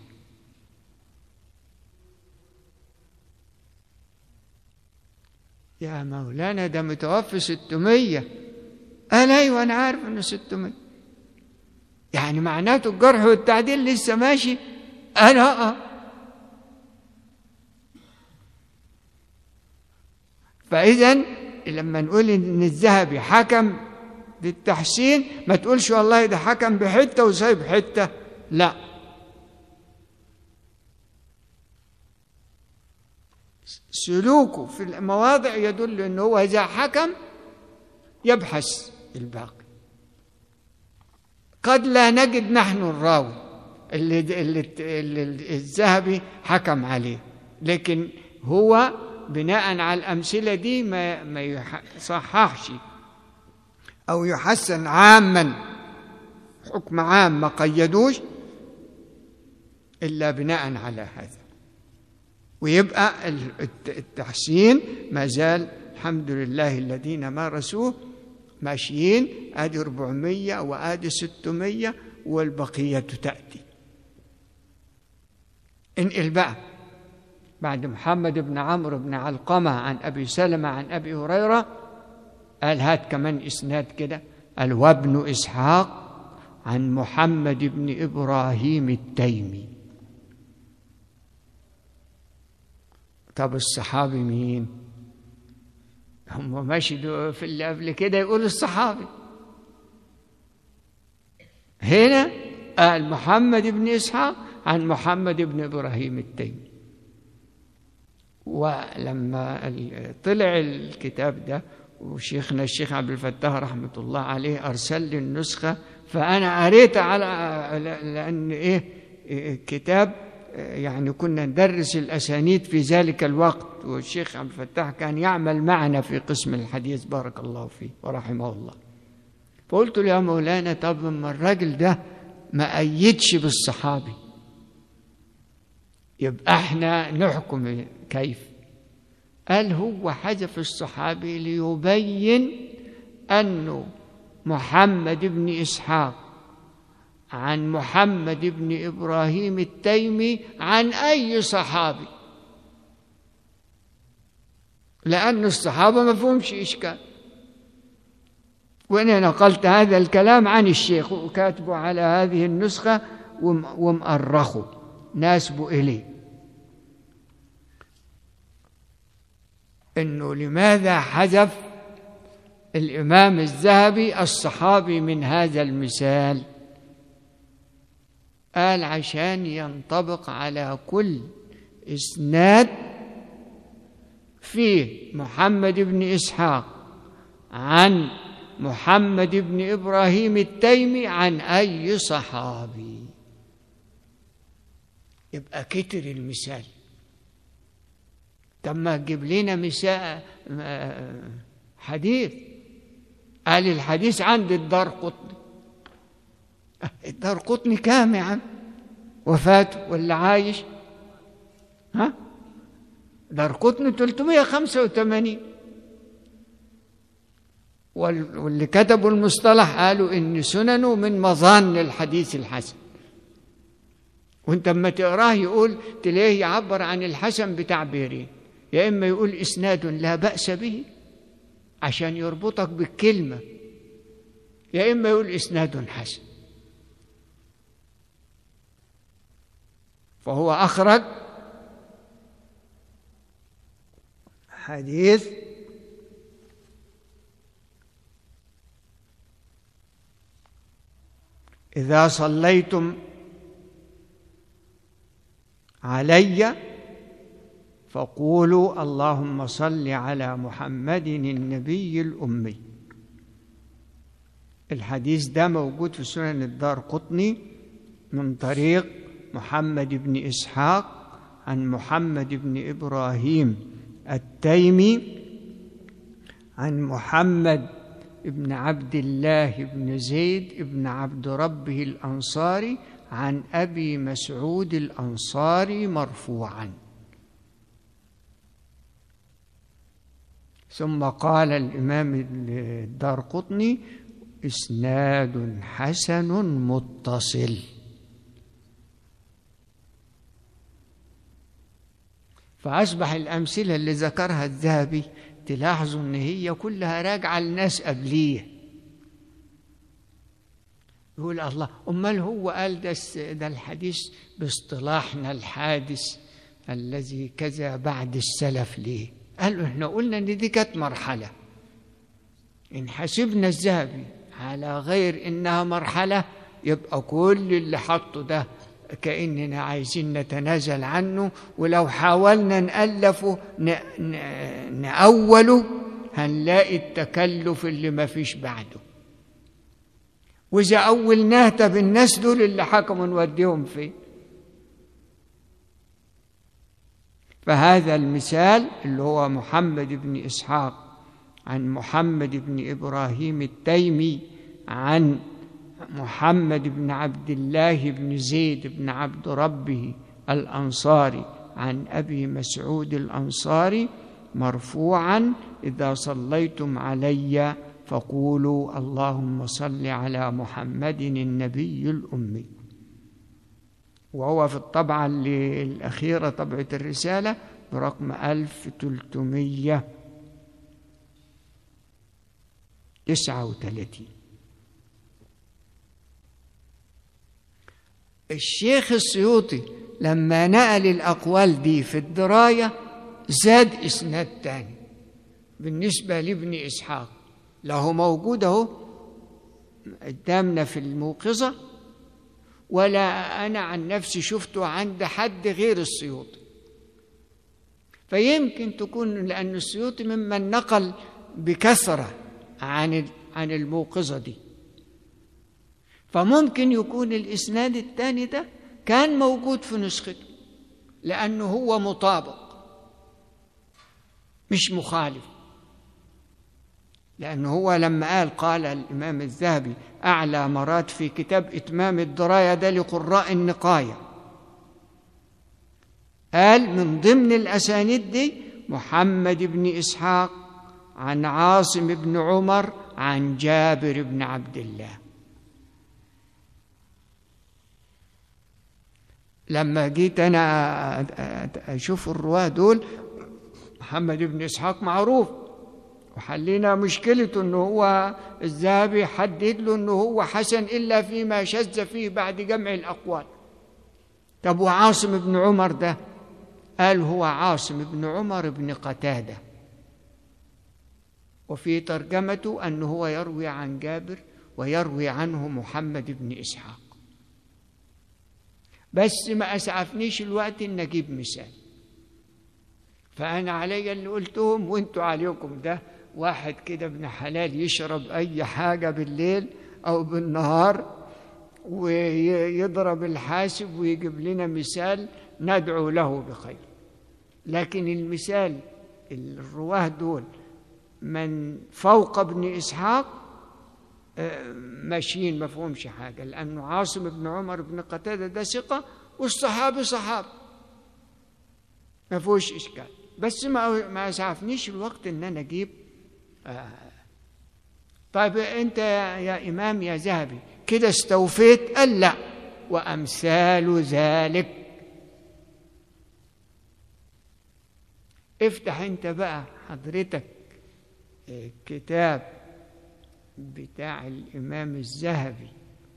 يا مولانا ده متوفي ستمية قال أيوة أنا عارف إنه ستمية يعني معناته الجرح والتعديل لسه ماشي أنا أه فإذا لما نقول إن الذهبي حكم بالتحسين ما تقولش والله ده حكم بحتة وسايب حتة لا سلوكه في المواضع يدل انه هو اذا حكم يبحث الباقي قد لا نجد نحن الراوي اللي, اللي, اللي الذهبي حكم عليه لكن هو بناء على الامثله دي ما ما يصححش او يحسن عاما حكم عام ما قيدوش الا بناء على هذا ويبقى التحسين ما زال الحمد لله الذين مارسوه ماشيين ادي 400 وادي 600 والبقيه تاتي انقل بقى بعد محمد بن عمرو بن علقمه عن ابي سلمه عن ابي هريره قال هات كمان اسناد كده قال وابن اسحاق عن محمد بن ابراهيم التيمي طب الصحابي مين هم ماشي في اللي قبل كده يقول الصحابي هنا قال محمد بن اسحاق عن محمد بن ابراهيم التيمي ولما طلع الكتاب ده وشيخنا الشيخ عبد الفتاح رحمه الله عليه ارسل لي النسخه فانا قريت على لان ايه كتاب يعني كنا ندرس الأسانيد في ذلك الوقت والشيخ عبد الفتاح كان يعمل معنا في قسم الحديث بارك الله فيه ورحمه الله فقلت له يا مولانا طب ما الراجل ده ما أيدش بالصحابي يبقى احنا نحكم كيف قال هو حذف الصحابي ليبين أنه محمد بن إسحاق عن محمد بن ابراهيم التيمي عن اي صحابي لان الصحابه ما فيهمش اشكال وانا نقلت هذا الكلام عن الشيخ وكاتبه على هذه النسخه ومؤرخه ناسبه اليه انه لماذا حذف الامام الذهبي الصحابي من هذا المثال قال عشان ينطبق على كل إسناد فيه محمد بن إسحاق عن محمد بن إبراهيم التيمي عن أي صحابي يبقى كتر المثال طب ما تجيب لنا مثال حديث قال الحديث عند الدار قطني الدار قطني كام يا عم وفاته ولا عايش ها دار قطني 385 واللي كتبوا المصطلح قالوا ان سننه من مظان الحديث الحسن وانت اما تقراه يقول تلاقيه يعبر عن الحسن بتعبيرين يا اما يقول اسناد لا باس به عشان يربطك بالكلمه يا اما يقول اسناد حسن فهو اخرج حديث اذا صليتم علي فقولوا اللهم صل على محمد النبي الامي الحديث ده موجود في سنن الدار قطني من طريق محمد بن اسحاق عن محمد بن ابراهيم التيمي عن محمد بن عبد الله بن زيد بن عبد ربه الانصاري عن ابي مسعود الانصاري مرفوعا ثم قال الامام الدار قطني اسناد حسن متصل فاصبح الامثله اللي ذكرها الذهبي تلاحظوا ان هي كلها راجعه لناس قبليه يقول الله امال هو قال ده ده الحديث باصطلاحنا الحادث الذي كذا بعد السلف ليه قالوا احنا قلنا ان دي كانت مرحله ان حسبنا الذهبي على غير انها مرحله يبقى كل اللي حطه ده كاننا عايزين نتنازل عنه ولو حاولنا نالفه ناوله هنلاقي التكلف اللي ما فيش بعده واذا اولناه طب الناس دول اللي حكموا نوديهم فين فهذا المثال اللي هو محمد بن اسحاق عن محمد بن ابراهيم التيمي عن محمد بن عبد الله بن زيد بن عبد ربه الانصاري عن ابي مسعود الانصاري مرفوعا اذا صليتم علي فقولوا اللهم صل على محمد النبي الامي وهو في الطبعه الاخيره طبعه الرساله برقم 1339 الشيخ السيوطي لما نقل الأقوال دي في الدراية زاد إسناد تاني بالنسبة لابن إسحاق له موجود أهو قدامنا في الموقظة ولا أنا عن نفسي شفته عند حد غير السيوطي فيمكن تكون لأن السيوطي ممن نقل بكثرة عن عن الموقظة دي فممكن يكون الإسناد الثاني ده كان موجود في نسخته لأنه هو مطابق مش مخالف لأنه هو لما قال قال الإمام الذهبي أعلى مرات في كتاب إتمام الدراية ده لقراء النقاية قال من ضمن الأسانيد دي محمد بن إسحاق عن عاصم بن عمر عن جابر بن عبد الله لما جيت انا اشوف الرواه دول محمد بن اسحاق معروف وحلينا مشكلته انه هو الذهبي حدد له انه هو حسن الا فيما شذ فيه بعد جمع الاقوال طب وعاصم بن عمر ده قال هو عاصم بن عمر بن قتاده وفي ترجمته انه هو يروي عن جابر ويروي عنه محمد بن اسحاق بس ما أسعفنيش الوقت إن أجيب مثال فأنا علي اللي قلتهم وانتوا عليكم ده واحد كده ابن حلال يشرب أي حاجة بالليل أو بالنهار ويضرب الحاسب ويجيب لنا مثال ندعو له بخير لكن المثال الرواه دول من فوق ابن إسحاق ماشيين ما فيهمش حاجة لأنه عاصم بن عمر بن قتادة ده ثقة والصحابي صحابي ما فيهوش إشكال بس ما ما أسعفنيش الوقت إن أنا أجيب آه. طيب أنت يا, يا إمام يا ذهبي كده استوفيت قال لا وأمثال ذلك افتح أنت بقى حضرتك كتاب بتاع الإمام الذهبي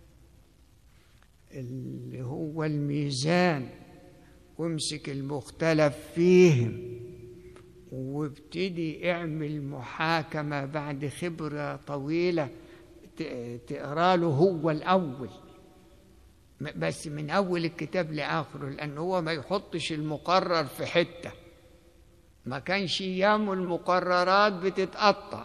اللي هو الميزان وامسك المختلف فيهم وابتدي اعمل محاكمة بعد خبرة طويلة تقرا له هو الأول بس من أول الكتاب لآخره لأن هو ما يحطش المقرر في حتة ما كانش أيام المقررات بتتقطع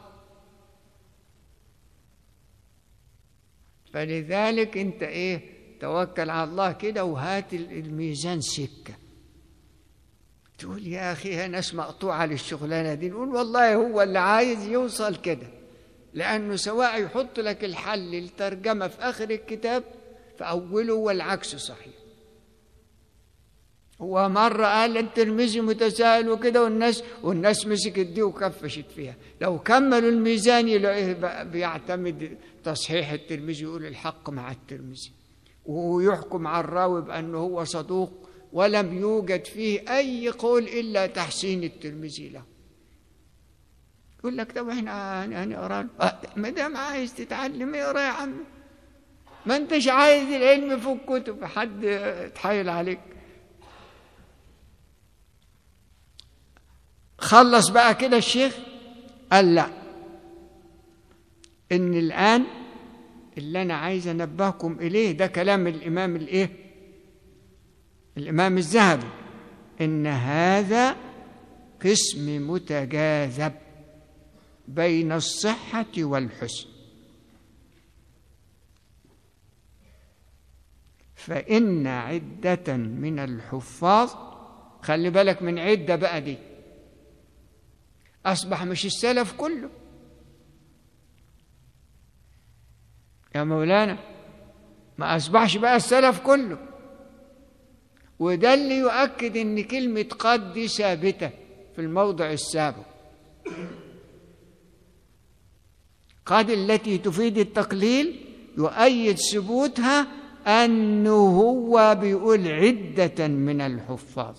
فلذلك انت ايه توكل على الله كده وهات الميزان سكه تقول يا اخي هي ناس مقطوعه للشغلانه دي نقول والله هو اللي عايز يوصل كده لانه سواء يحط لك الحل الترجمه في اخر الكتاب في اوله والعكس صحيح هو مرة قال الترمذي متساهل وكده والناس والناس مسكت دي وكفشت فيها لو كملوا الميزان يلاقيه بيعتمد تصحيح الترمذي يقول الحق مع الترمذي ويحكم على الراوي بأنه هو صدوق ولم يوجد فيه أي قول إلا تحسين الترمذي له يقول لك طب احنا هنقرا ما دام عايز تتعلم اقرا يا عم ما انتش عايز العلم في الكتب حد اتحايل عليك خلص بقى كده الشيخ قال لا ان الان اللي انا عايز انبهكم اليه ده كلام الامام الايه الامام الذهبي ان هذا قسم متجاذب بين الصحه والحسن فان عده من الحفاظ خلي بالك من عده بقى دي أصبح مش السلف كله يا مولانا ما أصبحش بقى السلف كله وده اللي يؤكد إن كلمة قد دي ثابتة في الموضع السابق قد التي تفيد التقليل يؤيد ثبوتها أنه هو بيقول عدة من الحفاظ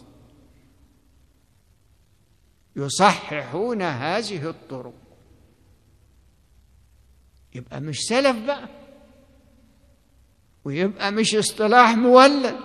يصححون هذه الطرق يبقى مش سلف بقى ويبقى مش اصطلاح مولد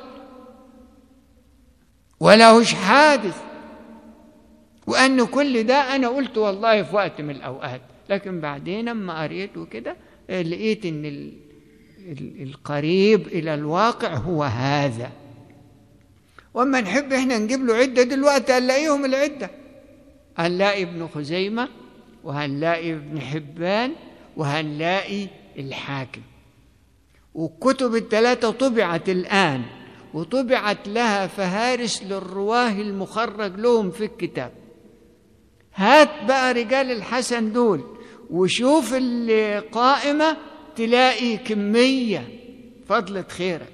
ولا هوش حادث وأن كل ده أنا قلت والله في وقت من الأوقات لكن بعدين لما قريت وكده لقيت إن القريب إلى الواقع هو هذا وأما نحب إحنا نجيب له عدة دلوقتي هنلاقيهم العدة هنلاقي ابن خزيمة وهنلاقي ابن حبان وهنلاقي الحاكم والكتب الثلاثة طبعت الآن وطبعت لها فهارس للرواه المخرج لهم في الكتاب هات بقى رجال الحسن دول وشوف القائمة تلاقي كمية فضلة خيرك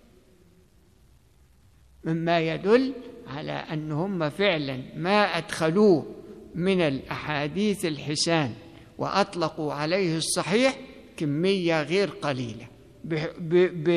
مما يدل على أن هم فعلا ما أدخلوه من الأحاديث الحسان وأطلقوا عليه الصحيح كمية غير قليلة ب ب ب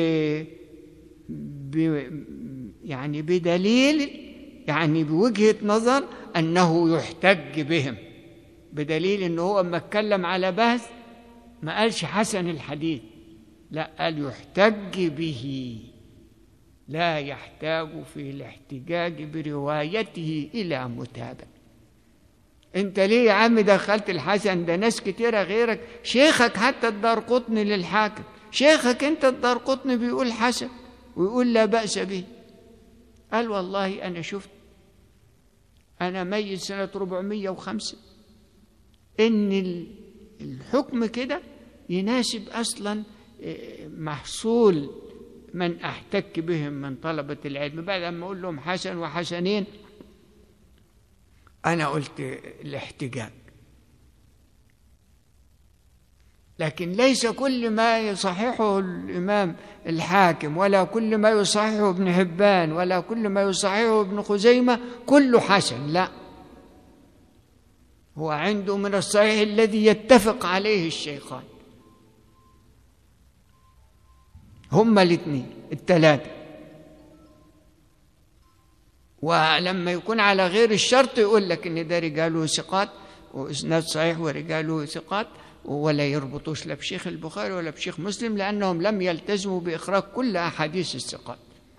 ب يعني بدليل يعني بوجهة نظر أنه يحتج بهم بدليل أنه هو لما اتكلم على بهز ما قالش حسن الحديث لا قال يحتج به لا يحتاج في الاحتجاج بروايته إلى متابع انت ليه يا عم دخلت الحسن ده ناس كتيرة غيرك شيخك حتى الدار قطن للحاكم شيخك انت الدار قطن بيقول حسن ويقول لا بأس به قال والله أنا شفت أنا ميت سنة 405 إن الحكم كده يناسب أصلا محصول من أحتك بهم من طلبة العلم بعد ما أقول لهم حسن وحسنين أنا قلت الاحتجاج لكن ليس كل ما يصححه الإمام الحاكم ولا كل ما يصححه ابن حبان ولا كل ما يصححه ابن خزيمة كله حسن لا هو عنده من الصحيح الذي يتفق عليه الشيخان هما الاثنين الثلاثة ولما يكون على غير الشرط يقول لك ان ده رجاله ثقات واسناد صحيح ورجاله ثقات ولا يربطوش لا بشيخ البخاري ولا بشيخ مسلم لانهم لم يلتزموا باخراج كل احاديث الثقات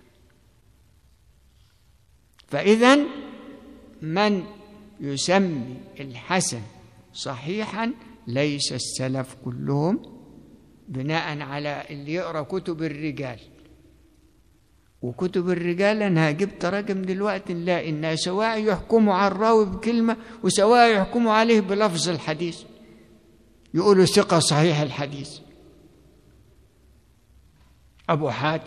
فاذا من يسمي الحسن صحيحا ليس السلف كلهم بناء على اللي يقرا كتب الرجال وكتب الرجال انا جبت رقم دلوقتي نلاقي انها سواء يحكموا على الراوي بكلمه وسواء يحكموا عليه بلفظ الحديث يقولوا ثقه صحيح الحديث ابو حاتم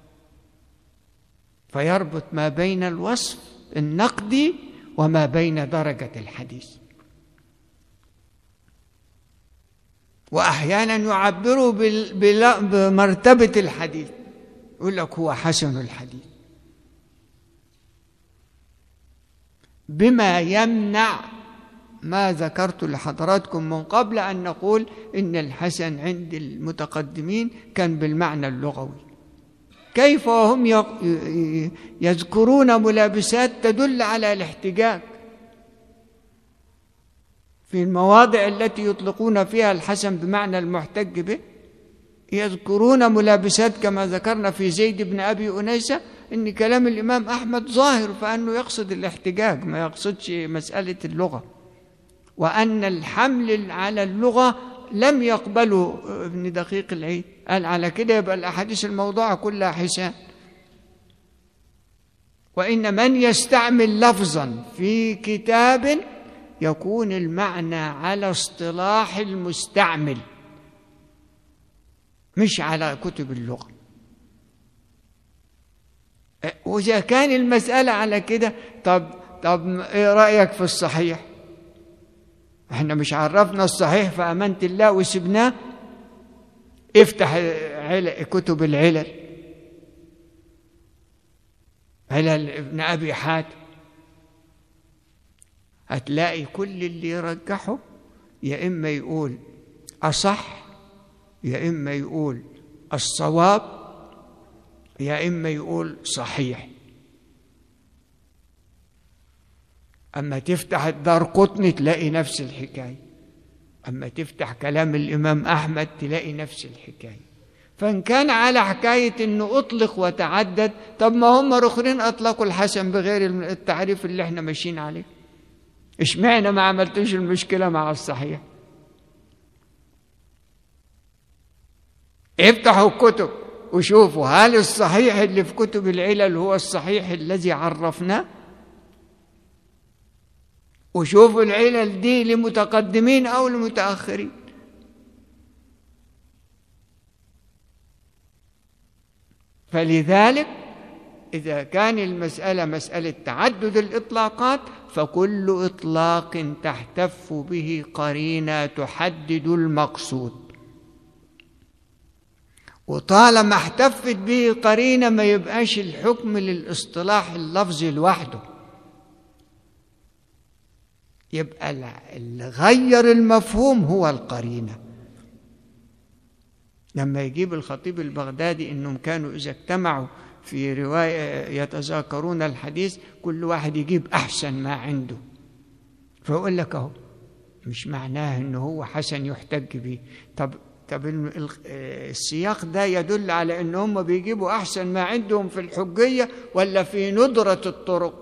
فيربط ما بين الوصف النقدي وما بين درجه الحديث واحيانا يعبروا بمرتبه الحديث يقول لك هو حسن الحديث بما يمنع ما ذكرت لحضراتكم من قبل ان نقول ان الحسن عند المتقدمين كان بالمعنى اللغوي كيف وهم يذكرون ملابسات تدل على الاحتجاج في المواضع التي يطلقون فيها الحسن بمعنى المحتج به يذكرون ملابسات كما ذكرنا في زيد بن ابي انيسه ان كلام الامام احمد ظاهر فانه يقصد الاحتجاج ما يقصدش مساله اللغه وان الحمل على اللغه لم يقبله ابن دقيق العيد قال على كده يبقى الاحاديث الموضوعه كلها حسان وان من يستعمل لفظا في كتاب يكون المعنى على اصطلاح المستعمل مش على كتب اللغة وإذا كان المسألة على كده طب طب إيه رأيك في الصحيح؟ احنا مش عرفنا الصحيح فأمنت الله وسبناه افتح كتب العلل علل ابن أبي حاتم هتلاقي كل اللي يرجحه يا إما يقول أصح يا إما يقول الصواب يا إما يقول صحيح أما تفتح الدار قطن تلاقي نفس الحكاية أما تفتح كلام الإمام أحمد تلاقي نفس الحكاية فإن كان على حكاية إنه أطلق وتعدد طب ما هم الآخرين أطلقوا الحسن بغير التعريف اللي احنا ماشيين عليه اشمعنى ما عملتوش المشكلة مع الصحيح افتحوا الكتب وشوفوا هل الصحيح اللي في كتب العلل هو الصحيح الذي عرفناه وشوفوا العلل دي لمتقدمين او لمتاخرين فلذلك اذا كان المساله مساله تعدد الاطلاقات فكل اطلاق تحتف به قرينه تحدد المقصود وطالما احتفت به قرينة ما يبقاش الحكم للاصطلاح اللفظي لوحده يبقى اللي غير المفهوم هو القرينة لما يجيب الخطيب البغدادي انهم كانوا اذا اجتمعوا في رواية يتذاكرون الحديث كل واحد يجيب احسن ما عنده فيقول لك اهو مش معناه انه هو حسن يحتج به طب طب السياق ده يدل على ان هم بيجيبوا احسن ما عندهم في الحجيه ولا في ندره الطرق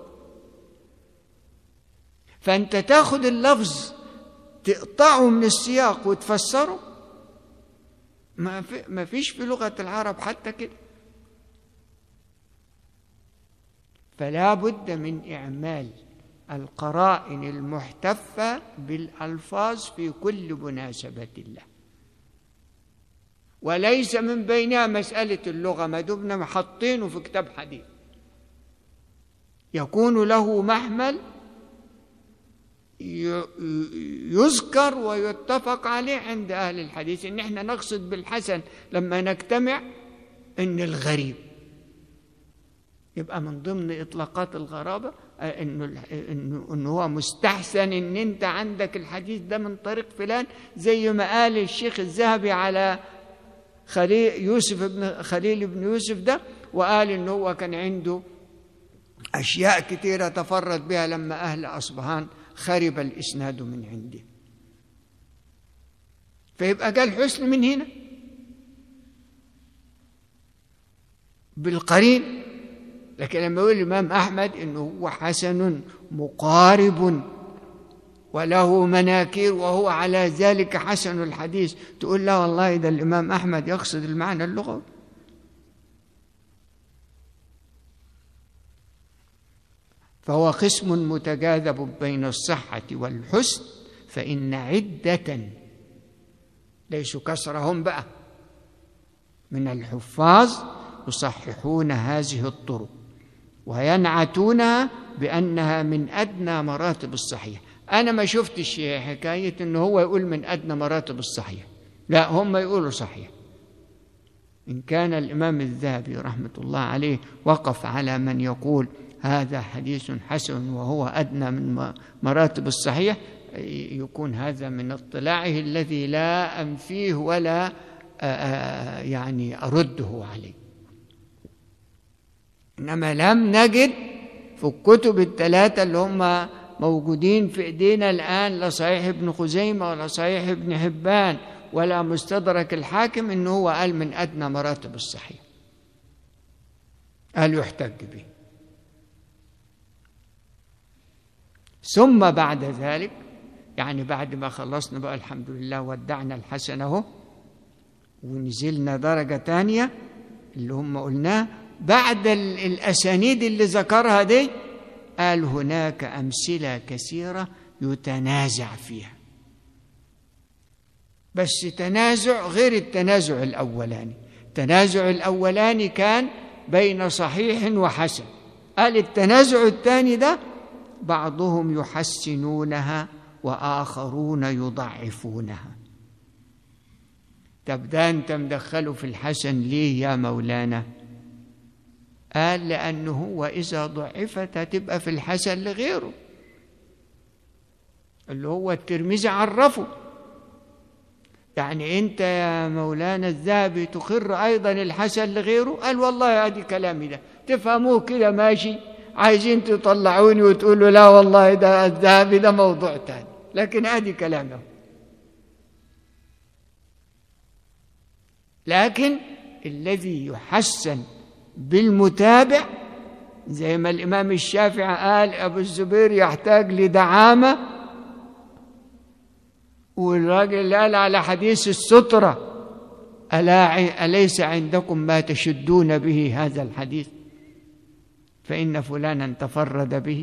فانت تاخد اللفظ تقطعه من السياق وتفسره ما, في ما فيش في لغه العرب حتى كده فلا بد من إعمال القرائن المحتفة بالألفاظ في كل مناسبة له وليس من بينها مسألة اللغة ما دمنا حاطينه في كتاب حديث يكون له محمل يذكر ويتفق عليه عند أهل الحديث إن إحنا نقصد بالحسن لما نجتمع إن الغريب يبقى من ضمن إطلاقات الغرابة إنه إنه إنه هو مستحسن إن أنت عندك الحديث ده من طريق فلان زي ما قال الشيخ الذهبي على خليل يوسف بن خليل بن يوسف ده وقال إنه هو كان عنده أشياء كثيرة تفرد بها لما أهل أصبهان خرب الإسناد من عنده فيبقى قال حسن من هنا بالقرين لكن لما يقول الإمام أحمد إنه هو حسن مقارب وله مناكير وهو على ذلك حسن الحديث تقول لا والله ده الإمام أحمد يقصد المعنى اللغوي فهو قسم متجاذب بين الصحة والحسن فإن عدة ليسوا كسرهم بقى من الحفاظ يصححون هذه الطرق وينعتونها بأنها من أدنى مراتب الصحيح أنا ما شفتش حكاية إنه هو يقول من أدنى مراتب الصحيح لا هم يقولوا صحيح إن كان الإمام الذهبي رحمة الله عليه وقف على من يقول هذا حديث حسن وهو أدنى من مراتب الصحيح يكون هذا من اطلاعه الذي لا أنفيه ولا يعني أرده عليه إنما لم نجد في الكتب الثلاثة اللي هم موجودين في إيدينا الآن لا صحيح ابن خزيمة ولا صحيح ابن حبان ولا مستدرك الحاكم إنه هو قال من أدنى مراتب الصحيح قال يحتج به ثم بعد ذلك يعني بعد ما خلصنا بقى الحمد لله ودعنا الحسن اهو ونزلنا درجة تانية اللي هم قلناه بعد الأسانيد اللي ذكرها دي قال هناك أمثلة كثيرة يتنازع فيها بس تنازع غير التنازع الأولاني التنازع الأولاني كان بين صحيح وحسن قال التنازع الثاني ده بعضهم يحسنونها واخرون يضعفونها طب ده انت مدخله في الحسن ليه يا مولانا قال لانه هو اذا ضعفت هتبقى في الحسن لغيره اللي هو الترمذي عرفه يعني انت يا مولانا الذهبي تقر ايضا الحسن لغيره قال والله ادي كلامي ده تفهموه كده ماشي عايزين تطلعوني وتقولوا لا والله ده الذهبي ده موضوع تاني لكن ادي كلامه لكن الذي يحسن بالمتابع زي ما الامام الشافعي قال ابو الزبير يحتاج لدعامه والراجل قال على حديث الستره ألا أليس عندكم ما تشدون به هذا الحديث فإن فلانا تفرد به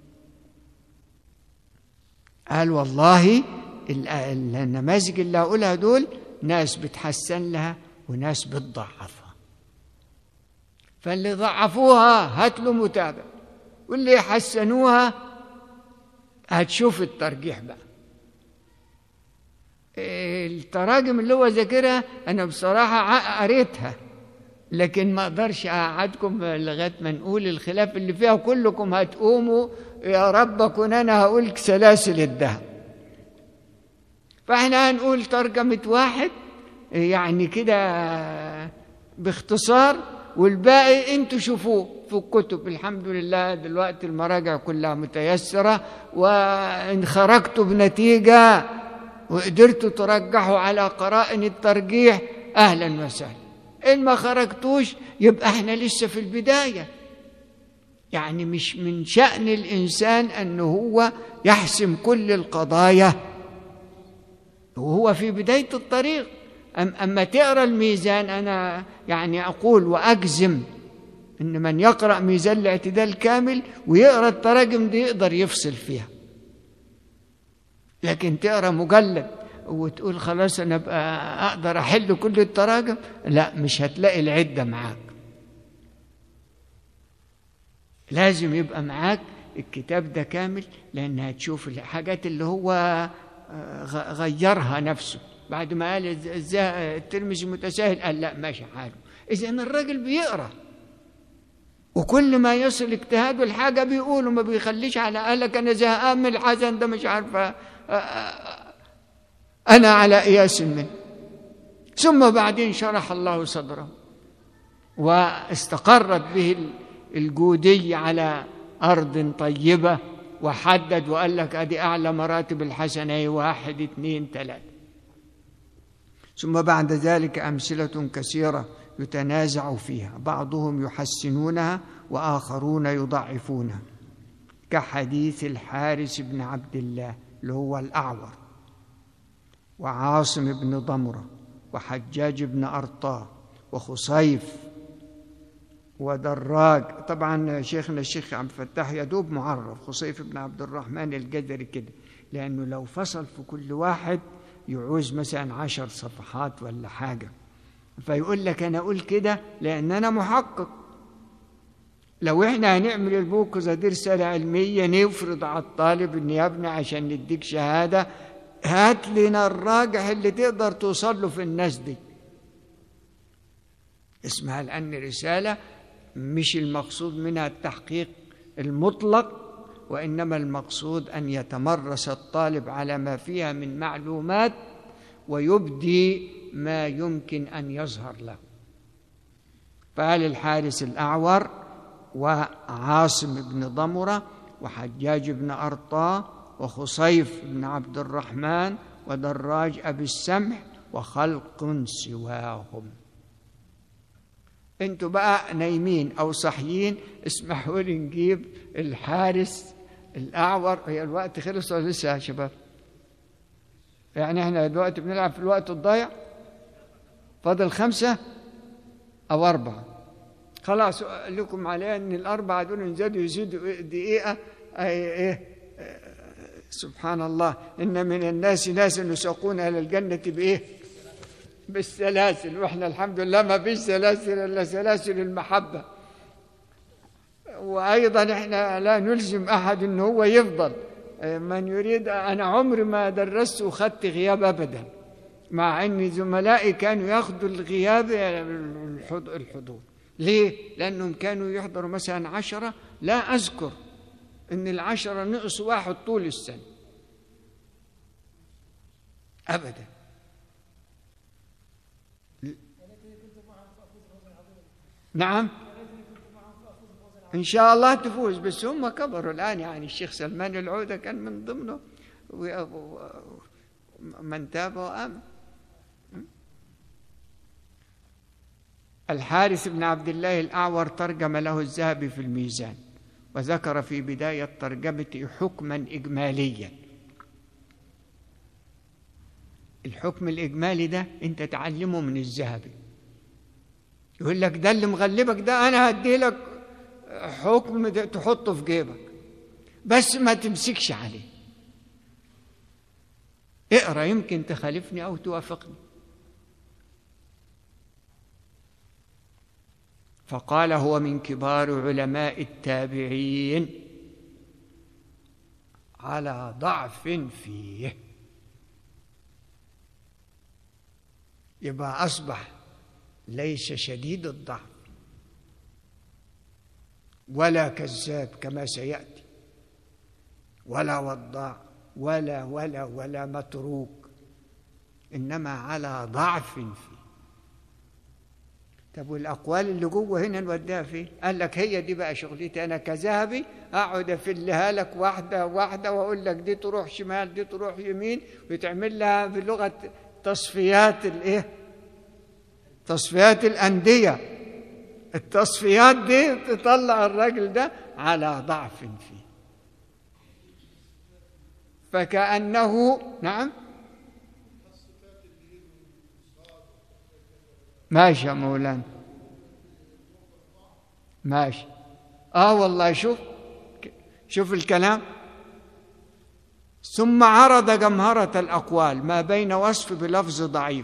قال والله النماذج اللي هقولها دول ناس بتحسن لها وناس بتضعفها فاللي ضعفوها هات له متابع واللي حسنوها هتشوف الترجيح بقى التراجم اللي هو ذاكرها انا بصراحه قريتها لكن ما اقدرش اقعدكم لغايه ما نقول الخلاف اللي فيها كلكم هتقوموا يا رب اكون انا هقول سلاسل الذهب فاحنا هنقول ترجمه واحد يعني كده باختصار والباقي انتوا شوفوه في الكتب الحمد لله دلوقتي المراجع كلها متيسره وان خرجتوا بنتيجه وقدرتوا ترجحوا على قرائن الترجيح اهلا وسهلا ان ما خرجتوش يبقى احنا لسه في البدايه يعني مش من شان الانسان انه هو يحسم كل القضايا وهو في بدايه الطريق أم اما تقرا الميزان انا يعني اقول واجزم إن من يقرأ ميزان الاعتدال كامل ويقرأ التراجم دي يقدر يفصل فيها لكن تقرأ مجلد وتقول خلاص أنا بقى أقدر أحل كل التراجم لا مش هتلاقي العدة معاك لازم يبقى معاك الكتاب ده كامل لأن هتشوف الحاجات اللي هو غيرها نفسه بعد ما قال الترمذي متساهل قال لا ماشي حاله إذا الراجل بيقرأ وكل ما يصل اجتهاده الحاجة بيقول وما بيخليش على قالك أنا زهقان من الحزن ده مش عارفة أنا على قياس منه ثم بعدين شرح الله صدره واستقرت به الجودي على أرض طيبة وحدد وقال لك أدي أعلى مراتب الحسنة واحد اثنين ثلاثة ثم بعد ذلك أمثلة كثيرة يتنازع فيها بعضهم يحسنونها وآخرون يضعفونها كحديث الحارس بن عبد الله اللي هو الأعور وعاصم بن ضمرة وحجاج بن أرطاه وخصيف ودراج طبعا شيخنا الشيخ عبد الفتاح يدوب معرف خصيف بن عبد الرحمن الجدري كده لأنه لو فصل في كل واحد يعوز مثلا عشر صفحات ولا حاجة فيقول لك أنا أقول كده لأن أنا محقق لو احنا هنعمل البوكزة دي رسالة علمية نفرض على الطالب ان يا ابني عشان نديك شهادة هات لنا الراجح اللي تقدر توصل له في الناس دي اسمها لأن رسالة مش المقصود منها التحقيق المطلق وإنما المقصود أن يتمرس الطالب على ما فيها من معلومات ويبدي ما يمكن أن يظهر له فقال الحارس الأعور وعاصم بن ضمرة وحجاج بن أرطاه وخصيف بن عبد الرحمن ودراج أبي السمح وخلق سواهم انتوا بقى نايمين او صاحيين اسمحوا لي نجيب الحارس الاعور هي الوقت خلص ولا لسه يا شباب يعني احنا دلوقتي بنلعب في الوقت الضايع فاضل خمسة أو أربعة خلاص أقول لكم عليه أن الأربعة دول يزيدوا يزيدوا دقيقة أي إيه سبحان الله إن من الناس ناس يساقون إلى الجنة بإيه؟ بالسلاسل وإحنا الحمد لله ما فيش سلاسل إلا سلاسل المحبة وأيضا إحنا لا نلزم أحد إن هو يفضل من يريد أنا عمري ما درست وخدت غياب أبدا مع أن زملائي كانوا ياخذوا الغياب الحضور ليه؟ لأنهم كانوا يحضروا مثلا عشرة لا أذكر إن العشرة نقص واحد طول السنة أبدا نعم إن شاء الله تفوز بس هم كبروا الآن يعني الشيخ سلمان العودة كان من ضمنه من تاب وآمن الحارث بن عبد الله الأعور ترجم له الذهبي في الميزان وذكر في بداية ترجمته حكما إجماليا الحكم الإجمالي ده أنت تعلمه من الذهبي يقول لك ده اللي مغلبك ده أنا هدي لك حكم تحطه في جيبك بس ما تمسكش عليه اقرا يمكن تخالفني أو توافقني فقال هو من كبار علماء التابعين على ضعف فيه يبقى اصبح ليس شديد الضعف ولا كذاب كما سياتي ولا وضاع ولا ولا ولا متروك انما على ضعف فيه طب والاقوال اللي جوه هنا نوديها فين؟ قال لك هي دي بقى شغلتي انا كذهبي اقعد افلها لك واحده واحده واقول لك دي تروح شمال دي تروح يمين وتعمل لها بلغه تصفيات الايه؟ تصفيات الانديه التصفيات دي تطلع الراجل ده على ضعف فيه فكأنه نعم ماشي يا مولانا ماشي اه والله شوف شوف الكلام ثم عرض جمهرة الأقوال ما بين وصف بلفظ ضعيف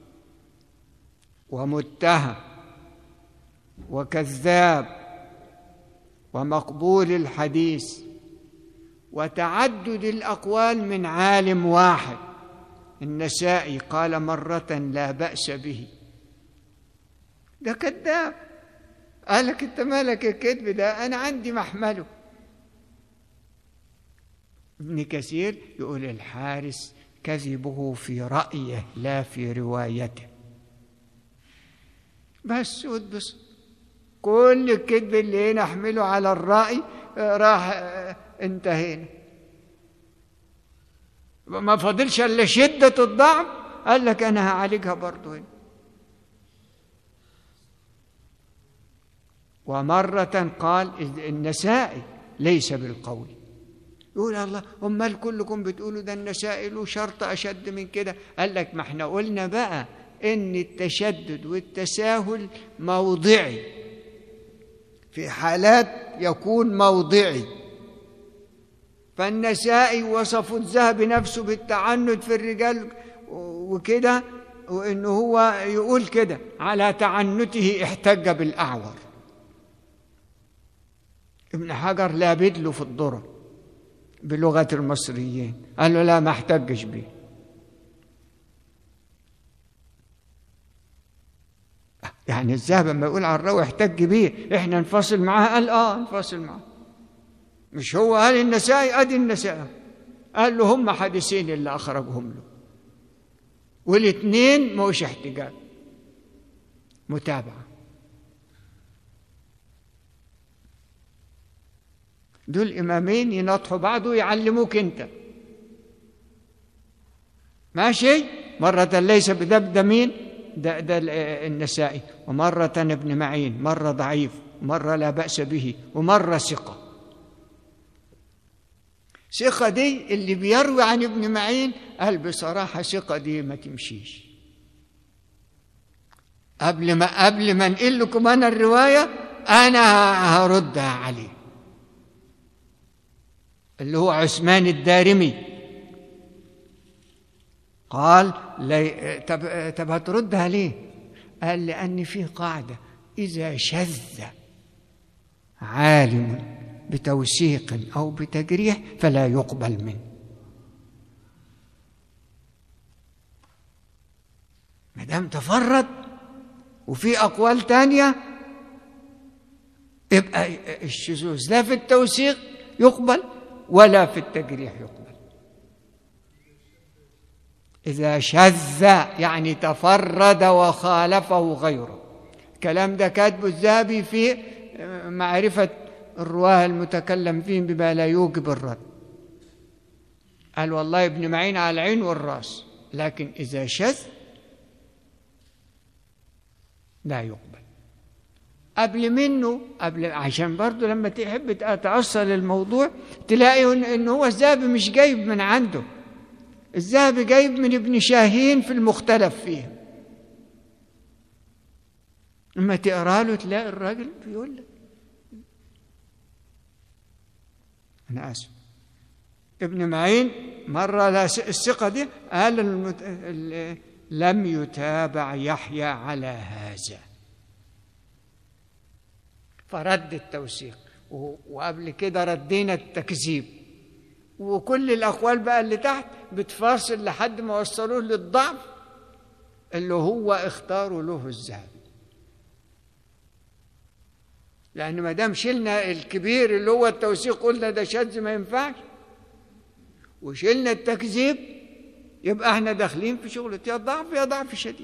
ومتهم وكذاب ومقبول الحديث وتعدد الأقوال من عالم واحد النسائي قال مرة لا بأس به ده كذاب قال لك انت مالك الكذب ده انا عندي محمله ابن كثير يقول الحارس كذبه في رأيه لا في روايته بس بس كل الكذب اللي نحمله على الرأي راح انتهينا ما فضلش الا شدة الضعف قال لك انا هعالجها برضه هنا ومرة قال النسائي ليس بالقول يقول الله امال كلكم بتقولوا ده النسائي له شرط اشد من كده قال لك ما احنا قلنا بقى ان التشدد والتساهل موضعي في حالات يكون موضعي فالنسائي وصفوا الذهب نفسه بالتعنت في الرجال وكده وانه هو يقول كده على تعنته احتج بالاعور ابن حجر لابد له في الذره بلغه المصريين قال له لا ما احتجش بيه يعني الذهب لما يقول على الراوي احتج بيه احنا نفصل معاه قال اه نفصل معاه مش هو قال النسائي ادي النسائي قال له هم حديثين اللي اخرجهم له والاثنين مش احتجاج متابعه دول امامين يناطحوا بعض ويعلموك انت ماشي مرة ليس بدمدمين ده, ده النسائي ومرة ابن معين مرة ضعيف مرة لا بأس به ومرة ثقة ثقة دي اللي بيروي عن ابن معين قال بصراحة ثقة دي ما تمشيش قبل ما قبل ما انقل لكم انا الرواية انا هردها عليه اللي هو عثمان الدارمي قال لي طب طب هتردها ليه؟ قال لأن في قاعدة إذا شذ عالم بتوثيق أو بتجريح فلا يقبل منه ما دام تفرد وفي أقوال تانية يبقى الشذوذ لا في التوثيق يقبل ولا في التجريح يقبل إذا شذ يعني تفرد وخالفه غيره الكلام ده كاتبه الذهبي في معرفة الرواه المتكلم فيهم بما لا يوجب الرد قال والله ابن معين على العين والراس لكن إذا شذ لا يقبل قبل منه قبل عشان برضه لما تحب تأصل الموضوع تلاقي ان هو الذهبي مش جايب من عنده الذهبي جايب من ابن شاهين في المختلف فيه لما تقرا له تلاقي الراجل بيقول لك انا اسف ابن معين مرة الثقة دي قال المت... لم يتابع يحيى على هذا فرد التوثيق وقبل كده ردينا التكذيب وكل الأقوال بقى اللي تحت بتفاصل لحد ما وصلوه للضعف اللي هو اختاروا له الذهب لأن ما دام شلنا الكبير اللي هو التوثيق قلنا ده شاذ ما ينفعش وشلنا التكذيب يبقى احنا داخلين في شغلة يا ضعف يا ضعف شديد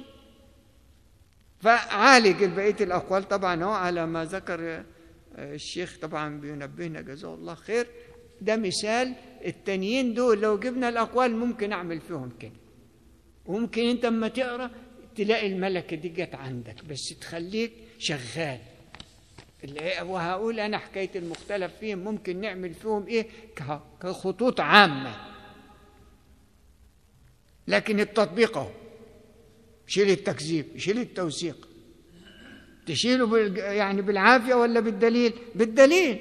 فعالج بقية الأقوال طبعا هو على ما ذكر الشيخ طبعا بينبهنا جزاه الله خير ده مثال التانيين دول لو جبنا الأقوال ممكن أعمل فيهم كده وممكن أنت أما تقرأ تلاقي الملكة دي جت عندك بس تخليك شغال وهقول أنا حكاية المختلف فيهم ممكن نعمل فيهم إيه كخطوط عامة لكن التطبيق أهو شيل التكذيب شيل التوثيق تشيله بال- يعني بالعافية ولا بالدليل بالدليل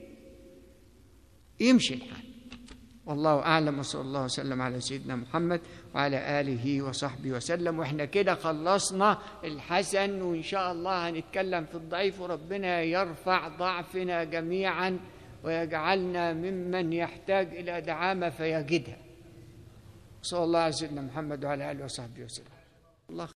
يمشي الحال والله أعلم وصلى الله وسلم على سيدنا محمد وعلى آله وصحبه وسلم وإحنا كده خلصنا الحسن وإن شاء الله هنتكلم في الضعيف وربنا يرفع ضعفنا جميعا ويجعلنا ممن يحتاج إلى دعامة فيجدها صلى الله على سيدنا محمد وعلى آله وصحبه وسلم الله